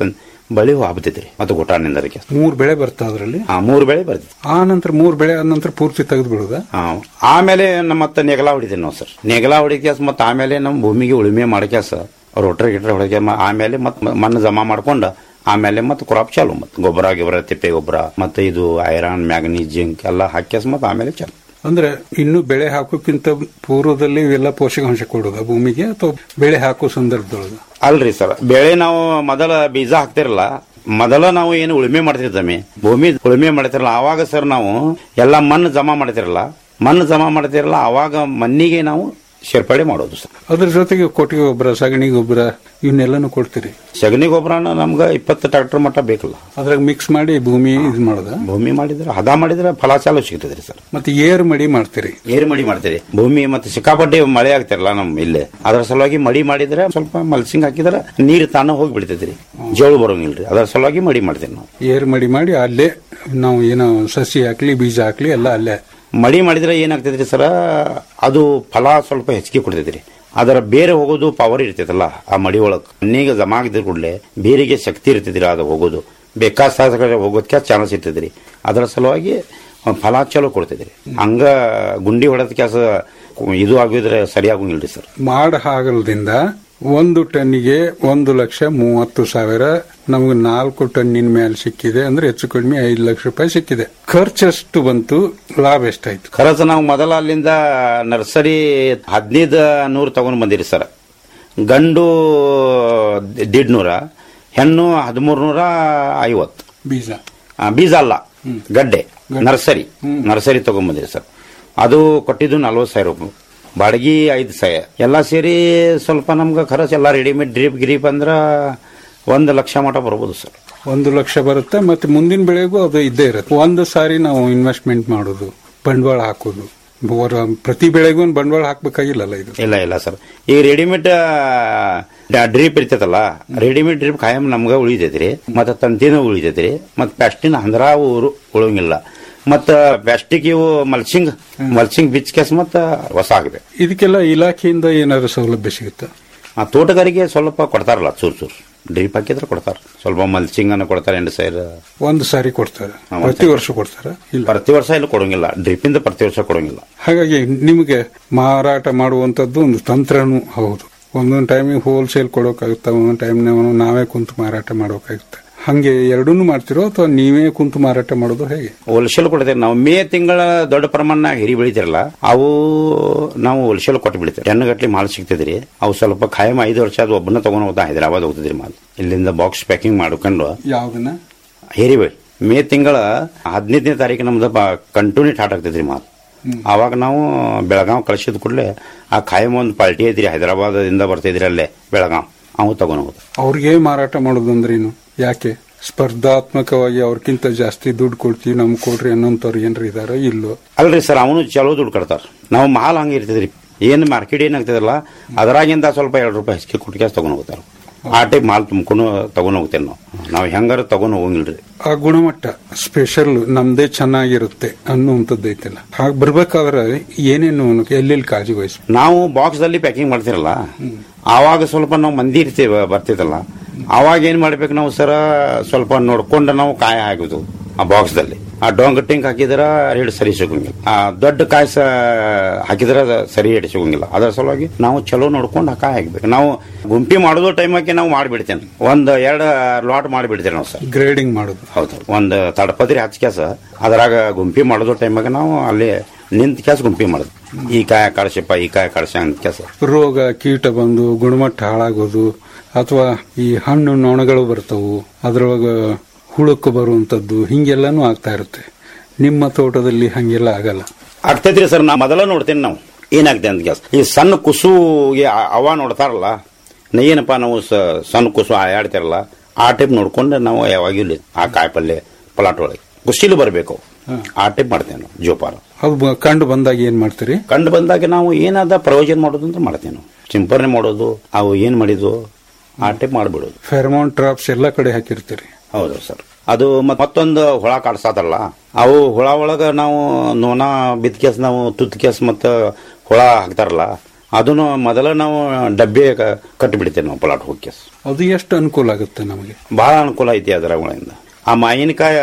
ಬಳಿ ಹಬ್ಬತೈತ್ರಿ ಮತ್ತು ಗುಟಾನಿಂದ ಅದಕ್ಕೆ ಮೂರ್ ಬೆಳೆ ಬರ್ತಾ ಅದ್ರಲ್ಲಿ ಆ ಮೂರು ಬೆಳೆ ಬರ್ತೈತಿ ಆ ನಂತರ ಮೂರ್ ಬೆಳೆ ಆದ ನಂತರ ಪೂರ್ತಿ ತೆಗೆದು ಬಿಡುದ ಆ, ಆಮೇಲೆ ನಮ್ಮ ಮತ್ತೆ ನೆಗಲ ಹೊಡಿತೀವಿ ನಾವು ಸರ್ ನೆಗಲ ಹೊಡಿಕ್ಯಾಸ ಮತ್ತೆ ಆಮೇಲೆ ನಮ್ಮ ಭೂಮಿಗೆ ಉಳುಮೆ ಮಾಡ್ಕ್ಯಾಸ ರೊಟ್ರೆ ಗಿಟ್ರೆ ಹೊಡಿಕೆ ಆಮೇಲೆ ಮತ್ತೆ ಮಣ್ಣು ಜಮಾ ಮಾಡ್ಕೊಂಡು ಆಮೇಲೆ ಮತ್ತೆ ಕ್ರಾಪ್ ಚಾಲು ಮತ್ತೆ ಗೊಬ್ಬರ ಗಿಬ್ಬರ ತಿಪ್ಪೆ ಗೊಬ್ಬರ ಮತ್ತೆ ಇದು ಐರನ್ ಮ್ಯಾಗ್ನೀಸ್ ಜಿಂಕ್ ಎಲ್ಲ ಹಾಕ್ಯಾಸ ಮತ್ತೆ ಆಮೇಲೆ ಚಾಲು ಅಂದ್ರೆ ಇನ್ನು ಬೆಳೆ ಹಾಕೋಕ್ಕಿಂತ ಪೂರ್ವದಲ್ಲಿ ಇವೆಲ್ಲ ಪೋಷಕಾಂಶ ಕೊಡೋದ ಭೂಮಿಗೆ ಅಥವಾ ಬೆಳೆ ಹಾಕೋ ಸಂದರ್ಭದೊಳಗ ಅಲ್ರಿ ಸರ್ ಬೆಳೆ ನಾವು ಮೊದಲ ಬೀಜ ಹಾಕ್ತಿರಲ್ಲ ಮೊದಲ ನಾವು ಏನು ಉಳುಮೆ ಮಾಡ್ತಿರ್ತಮ್ಮಿ ಭೂಮಿ ಉಳುಮೆ ಮಾಡ್ತಿರಲ್ಲ ಆವಾಗ ಸರ್ ನಾವು ಎಲ್ಲ ಮಣ್ಣು ಜಮಾ ಮಾಡ್ತಿರಲ್ಲ ಮಣ್ಣು ಜಮಾ ಮಾಡ್ತಿರಲ್ಲ ಆವಾಗ ಮಣ್ಣಿಗೆ ನಾವು ಸೇರ್ಪಡೆ ಮಾಡೋದು ಸರ್ ಅದ್ರ ಜೊತೆಗೆ ಕೊಟ್ಟಿಗೆ ಗೊಬ್ಬರ ಸಗಣಿ ಗೊಬ್ಬರ ಇವನ್ನೆಲ್ಲಾನು ಕೊಡ್ತೀರಿ ಸಗಣಿ ಗೊಬ್ಬರನ ನಮ್ಗೆ ಇಪ್ಪತ್ತು ಟ್ರಾಕ್ಟರ್ ಮಟ್ಟ ಬೇಕಲ್ಲ ಅದ್ರಾಗ ಮಿಕ್ಸ್ ಮಾಡಿ ಭೂಮಿ ಇದು ಮಾಡೋದ ಭೂಮಿ ಮಾಡಿದ್ರೆ ಹದ ಮಾಡಿದ್ರೆ ಫಲ ಚಾಲು ಸಿಗ್ತದ್ರಿ ಸರ್ ಮತ್ತೆ ಏರ್ ಮಡಿ ಮಾಡ್ತೀರಿ ಏರು ಮಡಿ ಮಾಡ್ತೀರಿ ಭೂಮಿ ಮತ್ತೆ ಸಿಕ್ಕಾಪಟ್ಟೆ ಮಳೆ ಆಗ್ತಿರಲ್ಲ ನಮ್ ಇಲ್ಲೇ ಅದ್ರ ಸಲುವಾಗಿ ಮಡಿ ಮಾಡಿದ್ರೆ ಸ್ವಲ್ಪ ಮಲ್ಸಿಂಗ್ ಹಾಕಿದ್ರೆ ನೀರು ತಾನ ಹೋಗಿ ಬಿಡ್ತೈತ್ರಿ ಜೋಳು ಬರೋಂಗಿಲ್ರಿ ಅದ್ರ ಸಲುವಾಗಿ ಮಡಿ ಮಾಡ್ತೀವಿ ನಾವು ಏರ್ ಮಡಿ ಮಾಡಿ ಅಲ್ಲೇ ನಾವು ಏನೋ ಸಸಿ ಹಾಕ್ಲಿ ಬೀಜ ಹಾಕ್ಲಿ ಎಲ್ಲ ಅಲ್ಲೇ ಮಡಿ ಮಾಡಿದ್ರೆ ಏನಾಗ್ತೈತ್ರಿ ಸರ ಅದು ಫಲ ಸ್ವಲ್ಪ ಹೆಚ್ಚಿಗೆ ಕೊಡ್ತೈತ್ರಿ ಅದರ ಬೇರೆ ಹೋಗೋದು ಪವರ್ ಇರ್ತೈತಲ್ಲ ಆ ಮಡಿ ಒಳಗ್ ಮಣ್ಣಿಗೆ ಜಮಾ ಆಗಿದ್ರ ಕೂಡಲೇ ಬೇರಿಗೆ ಶಕ್ತಿ ಇರ್ತೈತ್ರಿ ಅದು ಹೋಗೋದು ಬೇಕಾದ ಸಾಧ ಹೋಗೋದಕ್ಕೆ ಚಾನ್ಸ್ ಇರ್ತೈತ್ರಿ ಅದರ ಸಲುವಾಗಿ ಫಲ ಚಲೋ ಕೊಡ್ತೈತ್ರಿ ಹಂಗ ಗುಂಡಿ ಹೊಡೆದ ಕೆಲಸ ಇದು ಆಗಿದ್ರೆ ಸರಿ ಆಗೋಂಗಿಲ್ರಿ ಸರ್ ಮಾಡ ಹಾಗಲದಿಂದ ಒಂದು ಟನ್ನಿಗೆ ಒಂದು ಲಕ್ಷ ಮೂವತ್ತು ಸಾವಿರ ನಮಗೆ ನಾಲ್ಕು ಟನ್ನಿನ ಮೇಲೆ ಸಿಕ್ಕಿದೆ ಅಂದ್ರೆ ಹೆಚ್ಚು ಕಡಿಮೆ ಐದು ಲಕ್ಷ ರೂಪಾಯಿ ಸಿಕ್ಕಿದೆ ಖರ್ಚಷ್ಟು ಬಂತು ಲಾಭ ಎಷ್ಟಾಯ್ತು ಖರಚ ನಾವು ಮೊದಲ ಅಲ್ಲಿಂದ ನರ್ಸರಿ ಹದಿನೈದು ನೂರು ತಗೊಂಡ್ ಬಂದಿರಿ ಸರ್ ಗಂಡು ದೀಡ್ ನೂರ ಹೆಣ್ಣು ಹದಿಮೂರು ನೂರ ಐವತ್ತು ಬೀಜ ಆ, ಬೀಜ ಅಲ್ಲ ಗಡ್ಡೆ ನರ್ಸರಿ ನರ್ಸರಿ ತಗೊಂಡ್ಬಂದಿರಿ ಸರ್ ಅದು ಕೊಟ್ಟಿದ್ದು ನಲ್ವತ್ತು ಸಾವಿರ ರೂಪಾಯಿ ಬಾಡಿಗೆ ಐದು ಸಾವಿರ ಎಲ್ಲ ಸೇರಿ ಸ್ವಲ್ಪ ನಮ್ಗೆ ಖರ್ಚು ಎಲ್ಲ ರೆಡಿಮೇಡ್ ಡ್ರಿಪ್ ಗಿರಿಪ್ ಅಂದ್ರ ಒಂದು ಲಕ್ಷ ಮಟ ಬರ್ಬೋದು ಸರ್ ಒಂದು ಲಕ್ಷ ಬರುತ್ತೆ ಮತ್ತೆ ಮುಂದಿನ ಬೆಳೆಗೂ ಅದು ಇದ್ದೇ ಇರುತ್ತೆ ಒಂದು ಸಾರಿ ನಾವು ಇನ್ವೆಸ್ಟ್ಮೆಂಟ್ ಮಾಡೋದು ಬಂಡವಾಳ ಹಾಕೋದು ಬರ- ಪ್ರತಿ ಬೆಳೆಗೂ ಒಂದು ಬಂಡವಾಳ ಹಾಕ್ಬೇಕಾಗಿಲ್ಲಲ್ಲ ಇದು ಇಲ್ಲ ಇಲ್ಲ ಸರ್ ಈ ರೆಡಿಮೇಡ್ ಡ್ರಿಪ್ ಇರ್ತೈತಲ್ಲ ರೆಡಿಮೇಡ್ ಡ್ರಿಪ್ ಕಾಯಂ ನಮ್ಗೆ ಉಳಿತೈತ್ರಿ ಮತ್ತೆ ತಂತಿನೂ ಉಳಿತೈತ್ರಿ ಮತ್ತೆ ಪ್ಯಾಸ್ಟಿನ ಹಂದ್ರ ಊರು ಉಳಂಗಿಲ್ಲ ಮತ್ತ ಪ್ಲಾಸ್ಟಿಕ್ ಇವು ಮಲ್ಚಿಂಗ್ ಮಲ್ಚಿಂಗ್ ಬಿಚ್ ಕೇಸ್ ಮತ್ತ ಹೊಸ ಆಗಿದೆ ಇದಕ್ಕೆಲ್ಲ ಇಲಾಖೆಯಿಂದ ಏನಾದ್ರು ಸೌಲಭ್ಯ ಸಿಗುತ್ತಾ ಆ ತೋಟಗಾರಿಕೆ ಸ್ವಲ್ಪ ಕೊಡ್ತಾರಲ್ಲ ಚೂರ್ ಚೂರ್ ಡ್ರಿಪ್ ಹಾಕಿದ್ರೆ ಕೊಡ್ತಾರ ಸ್ವಲ್ಪ ಮಲ್ಚಿಂಗ್ ಅನ್ನ ಕೊಡ್ತಾರೆ ಎಂಟು ಸಾವಿರ ಒಂದು ಸಾರಿ ಕೊಡ್ತಾರೆ ಹಾ, ಒಂದ್ ಪ್ರತಿ ಸಾರಿ. ವರ್ಷ ಕೊಡ್ತಾರೆ ಇಲ್ಲ ಪ್ರತಿ ವರ್ಷ ಇಲ್ಲ ಕೊಡಂಗಿಲ್ಲ ಡ್ರಿಪ್ ಇಂದ ಪ್ರತಿ ವರ್ಷ ಕೊಡಂಗಿಲ್ಲ ಹಾಗಾಗಿ ನಿಮಗೆ ಮಾರಾಟ ಮಾಡುವಂತದ್ದು ಒಂದು ತಂತ್ರನೂ ಹೌದು ಒಂದೊಂದು ಟೈಮಿಗೆ ಹೋಲ್ಸೇಲ್ ಕೊಡೋಕಾಗುತ್ತೆ ಒಂದೊಂದು ಟೈಮ್ ನಾವೇ ಕುಂತು ಮಾರಾಟ ಮಾಡೋಕಾಗುತ್ತೆ ಹಂಗೆ ಎರಡನ್ನೂ ಮಾಡ್ತಿರೋ ಅಥವಾ ನೀವೇ ಕುಂತು ಮಾರಾಟ ಮಾಡೋದು ಹೇಗೆ ಹೋಲ್ಸೇಲ್ ಕೊಡ್ತೇವೆ ನಾವು ಮೇ ತಿಂಗಳ ದೊಡ್ಡ ಪ್ರಮಾಣ ಹಿರಿ ಬೆಳಿತಿರಲ್ಲ ಅವು ನಾವು ಹೋಲ್ಸೇಲ್ ಕೊಟ್ಟು ಬಿಡ್ತೇವೆ ಟೆನ್ ಮಾಲ್ ಸಿಗ್ತದ್ರಿ ಅವು ಸ್ವಲ್ಪ ಖಾಯಂ ಐದು ವರ್ಷ ಅದು ಒಬ್ಬನ ತಗೊಂಡು ಹೋಗ್ತಾ ಹೈದರಾಬಾದ್ ಹೋಗ್ತದ್ರಿ ಮಾಲ್ ಇಲ್ಲಿಂದ ಬಾಕ್ಸ್ ಪ್ಯಾಕಿಂಗ್ ಮಾಡ್ಕೊಂಡು ಯಾವ್ದನ್ನ ಹೇರಿ ಬೆಳಿ ಮೇ ತಿಂಗಳ ಹದಿನೈದನೇ ತಾರೀಕು ನಮ್ದು ಕಂಟಿನ್ಯೂ ಸ್ಟಾರ್ಟ್ ಆಗ್ತದ್ರಿ ಮಾಲ್ ಅವಾಗ ನಾವು ಬೆಳಗಾವ್ ಕಳಿಸಿದ ಕೂಡಲೇ ಆ ಖಾಯಂ ಒಂದು ಪಾರ್ಟಿ ಐತ್ರಿ ಹೈದರಾಬಾದಿಂದ ಬರ್ತಿದ್ರಿ ಅಲ್ಲೇ ಬೆಳಗಾವ್ ಅವು ತಗೊಂಡು ಹೋಗ್ತಾರೆ ಅವ್ರಿಗೆ ಮಾರಾಟ ಮಾಡೋದು ಅಂದ್ರೇನು ಯಾಕೆ ಸ್ಪರ್ಧಾತ್ಮಕವಾಗಿ ಅವ್ರಕ್ಕಿಂತ ಜಾಸ್ತಿ ದುಡ್ಡು ಕೊಡ್ತೀವಿ ನಮ್ಗೆ ಕೊಡ್ರಿ ಅನ್ನೋಂಥವ್ರು ಏನ್ರಿ ಇದಾರ ಇಲ್ಲೋ ಅಲ್ರಿ ಸರ್ ಅವನು ಚಲೋ ದುಡ್ಡು ಕೊಡ್ತಾರ ನಾವು ಮಾಲ್ ಹಂಗೆ ಇರ್ತದ್ರಿ ಏನು ಮಾರ್ಕೆಟ್ ಏನಾಗ್ತದಲ್ಲ ಅದರಾಗಿಂದ ಸ್ವಲ್ಪ ಎರಡು ರೂಪಾಯಿ ಹೆಚ್ಚಿಗೆ ಕೊಟ್ಟಿಗೆ ತಗೊಂಡು ಹೋಗ್ತಾರ ಆ ಟೈಪ್ ಮಾಲ್ ತುಂಬ್ಕೊಂಡು ತಗೊಂಡು ಹೋಗ್ತೇವೆ ನಾವು ನಾವು ಹೆಂಗಾರ ತಗೊಂಡು ಹೋಗಂಗಿಲ್ರಿ ಆ ಗುಣಮಟ್ಟ ಸ್ಪೆಷಲ್ ನಮ್ದೇ ಚೆನ್ನಾಗಿರುತ್ತೆ ಅನ್ನುವಂಥದ್ದು ಐತಲ್ಲ ಹಾಗೆ ಬರ್ಬೇಕಾದ್ರೆ ಏನೇನು ಎಲ್ಲೆಲ್ಲಿ ಕಾಳಜಿ ವಹಿಸ್ ನಾವು ಬಾಕ್ಸ್ ಅಲ್ಲಿ ಪ್ಯಾಕಿಂಗ್ ಮಾಡ್ತಿರಲ್ಲ ಆವಾಗ ಸ್ವಲ್ಪ ನಾವು ಮಂದಿ ಇರ್ತೀವಿ ಬರ್ತಿದ್ದಲ್ಲ ಆವಾಗ ಏನ್ ಮಾಡ್ಬೇಕು ನಾವು ಸರ ಸ್ವಲ್ಪ ನೋಡ್ಕೊಂಡು ನಾವು ಕಾಯ ಹಾಕುದು ಆ ಬಾಕ್ಸ್ ದಲ್ಲಿ ಆ ಡೊಂಗ್ ಟಿಂಕ್ ಹಾಕಿದ್ರ ರೇಟ್ ಸರಿ ಸಿಗಂಗಿಲ್ಲ ಆ ದೊಡ್ಡ ಕಾಯಿ ಸ ಹಾಕಿದ್ರ ಅದ್ ಸರಿ ರೇಟ್ ಸಿಗಂಗಿಲ್ಲ ಅದರ ಸಲುವಾಗಿ ನಾವು ಚಲೋ ನೋಡ್ಕೊಂಡು ಆ ಕಾಯಿ ಹಾಕ್ಬೇಕು ನಾವು ಗುಂಪಿ ಮಾಡೋದು ಟೈಮಕ್ಕೆ ನಾವು ಮಾಡಿಬಿಡ್ತೇನೆ ಒಂದ್ ಎರಡು ಲಾಟ್ ಮಾಡಿಬಿಡ್ತೇವೆ ನಾವು ಸರ್ ಗ್ರೇಡಿಂಗ್ ಮಾಡೋದು ಹೌದು ಒಂದು ತಡಪತ್ರಿ ಹಚ್ಚ ಕೆಲಸ ಅದ್ರಾಗ ಗುಂಪಿ ಮಾಡೋದು ಟೈಮಾಗ ನಾವು ಅಲ್ಲಿ ನಿಂತ ಕೆಲಸ ಗುಂಪಿ ಮಾಡೋದು ಈ ಕಾಯ ಕಳ್ಸಪ್ಪ ಈ ಕಾಯ ಕಳ್ಸ ಅಂತ ಕೆಲಸ ರೋಗ ಕೀಟ ಬಂದು ಗುಣಮಟ್ಟ ಹಾಳಾಗೋದು ಅಥವಾ ಈ ಹಣ್ಣು ನೊಣಗಳು ಬರ್ತವು ಅದ್ರೊಳಗ ಹುಳುಕು ಬರುವಂತದ್ದು ಹಿಂಗೆಲ್ಲಾನು ಆಗ್ತಾ ಇರುತ್ತೆ ನಿಮ್ಮ ತೋಟದಲ್ಲಿ ಹಂಗೆಲ್ಲ ಆಗಲ್ಲ ಆಗ್ತೈತ್ರಿ ಸರ್ ನಾ ಮೊದಲ ನೋಡ್ತೇನೆ ನಾವು ಏನಾಗ್ತದೆ ಅಂತ ಕೆಲಸ ಈ ಸಣ್ಣ ಕುಸುಗೆ ಆ- ಅವ ನೋಡ್ತಾರಲ್ಲ ನಾ ಏನಪ್ಪ ನಾವು ಸ- ಸಣ್ಣ ಕುಸು ಆಡ್ತಿರಲ್ಲ ಆ ಟೈಪ್ ನೋಡ್ಕೊಂಡು ನಾವು ಯಾವಾಗಲೂ ಆ ಕಾಯಿಪಲ್ಲೆ ಪಲಾಟ್ ಒಳಗೆ ಕುಸಿಲು ಬರಬೇಕು ಆ ಟೈಪ್ ಮಾಡ್ತೇವೆ ನಾವು ಜೋಪಾನ ಅದು ಬ- ಕಂಡು ಬಂದಾಗ ಏನ್ ಮಾಡ್ತೀರಿ ಕಂಡು ಬಂದಾಗ ನಾವು ಏನಾದ ಪ್ರಯೋಜನ ಮಾಡೋದು ಅಂತ ಮಾಡ್ತೇವೆ ನಾವು ಸಿಂಪರಣೆ ಮಾಡೋದು ಅವು ಏನ್ ಮಾಡಿದ್ವು ಆ ಟೈಪ್ ಮಾಡ್ಬಿಡೋದು ಫೆರ್ಮೋನ್ ಟ್ರಾಪ್ಸ್ ಎಲ್ಲ ಕಡೆ ಹಾಕಿರ್ತೀರಿ ಹೌದು ಸರ್ ಅದು ಮತ್- ಮತ್ತೊಂದು ಹುಳ ಕಾಡ್ಸಾತಾರಲ್ಲ ಅವು ಹುಳ ಒಳಗ ನಾವು ನೋನ ಬಿದ್ ಕೇಸ್ ನಾವು ತುತ್ ಕೇಸ್ ಮತ್ತ ಹುಳ ಹಾಕ್ತಾರಲ್ಲ ಅದನ್ನು ಮೊದಲ ನಾವು ಡಬ್ಬೆ ಕ- ಕಟ್ಟಿಬಿಡ್ತೇವೆ ನಾವು ಪ್ಲಾಟ್ ಹೋಗಿ ಅದು ಎಷ್ಟು ಅನುಕೂಲ ಆಗುತ್ತೆ ನಮಗೆ ಬಹಳ ಅನುಕೂಲ ಐತಿ ಅದರಗಳಿಂದ ಆ ಮಾವಿನಕಾಯಿ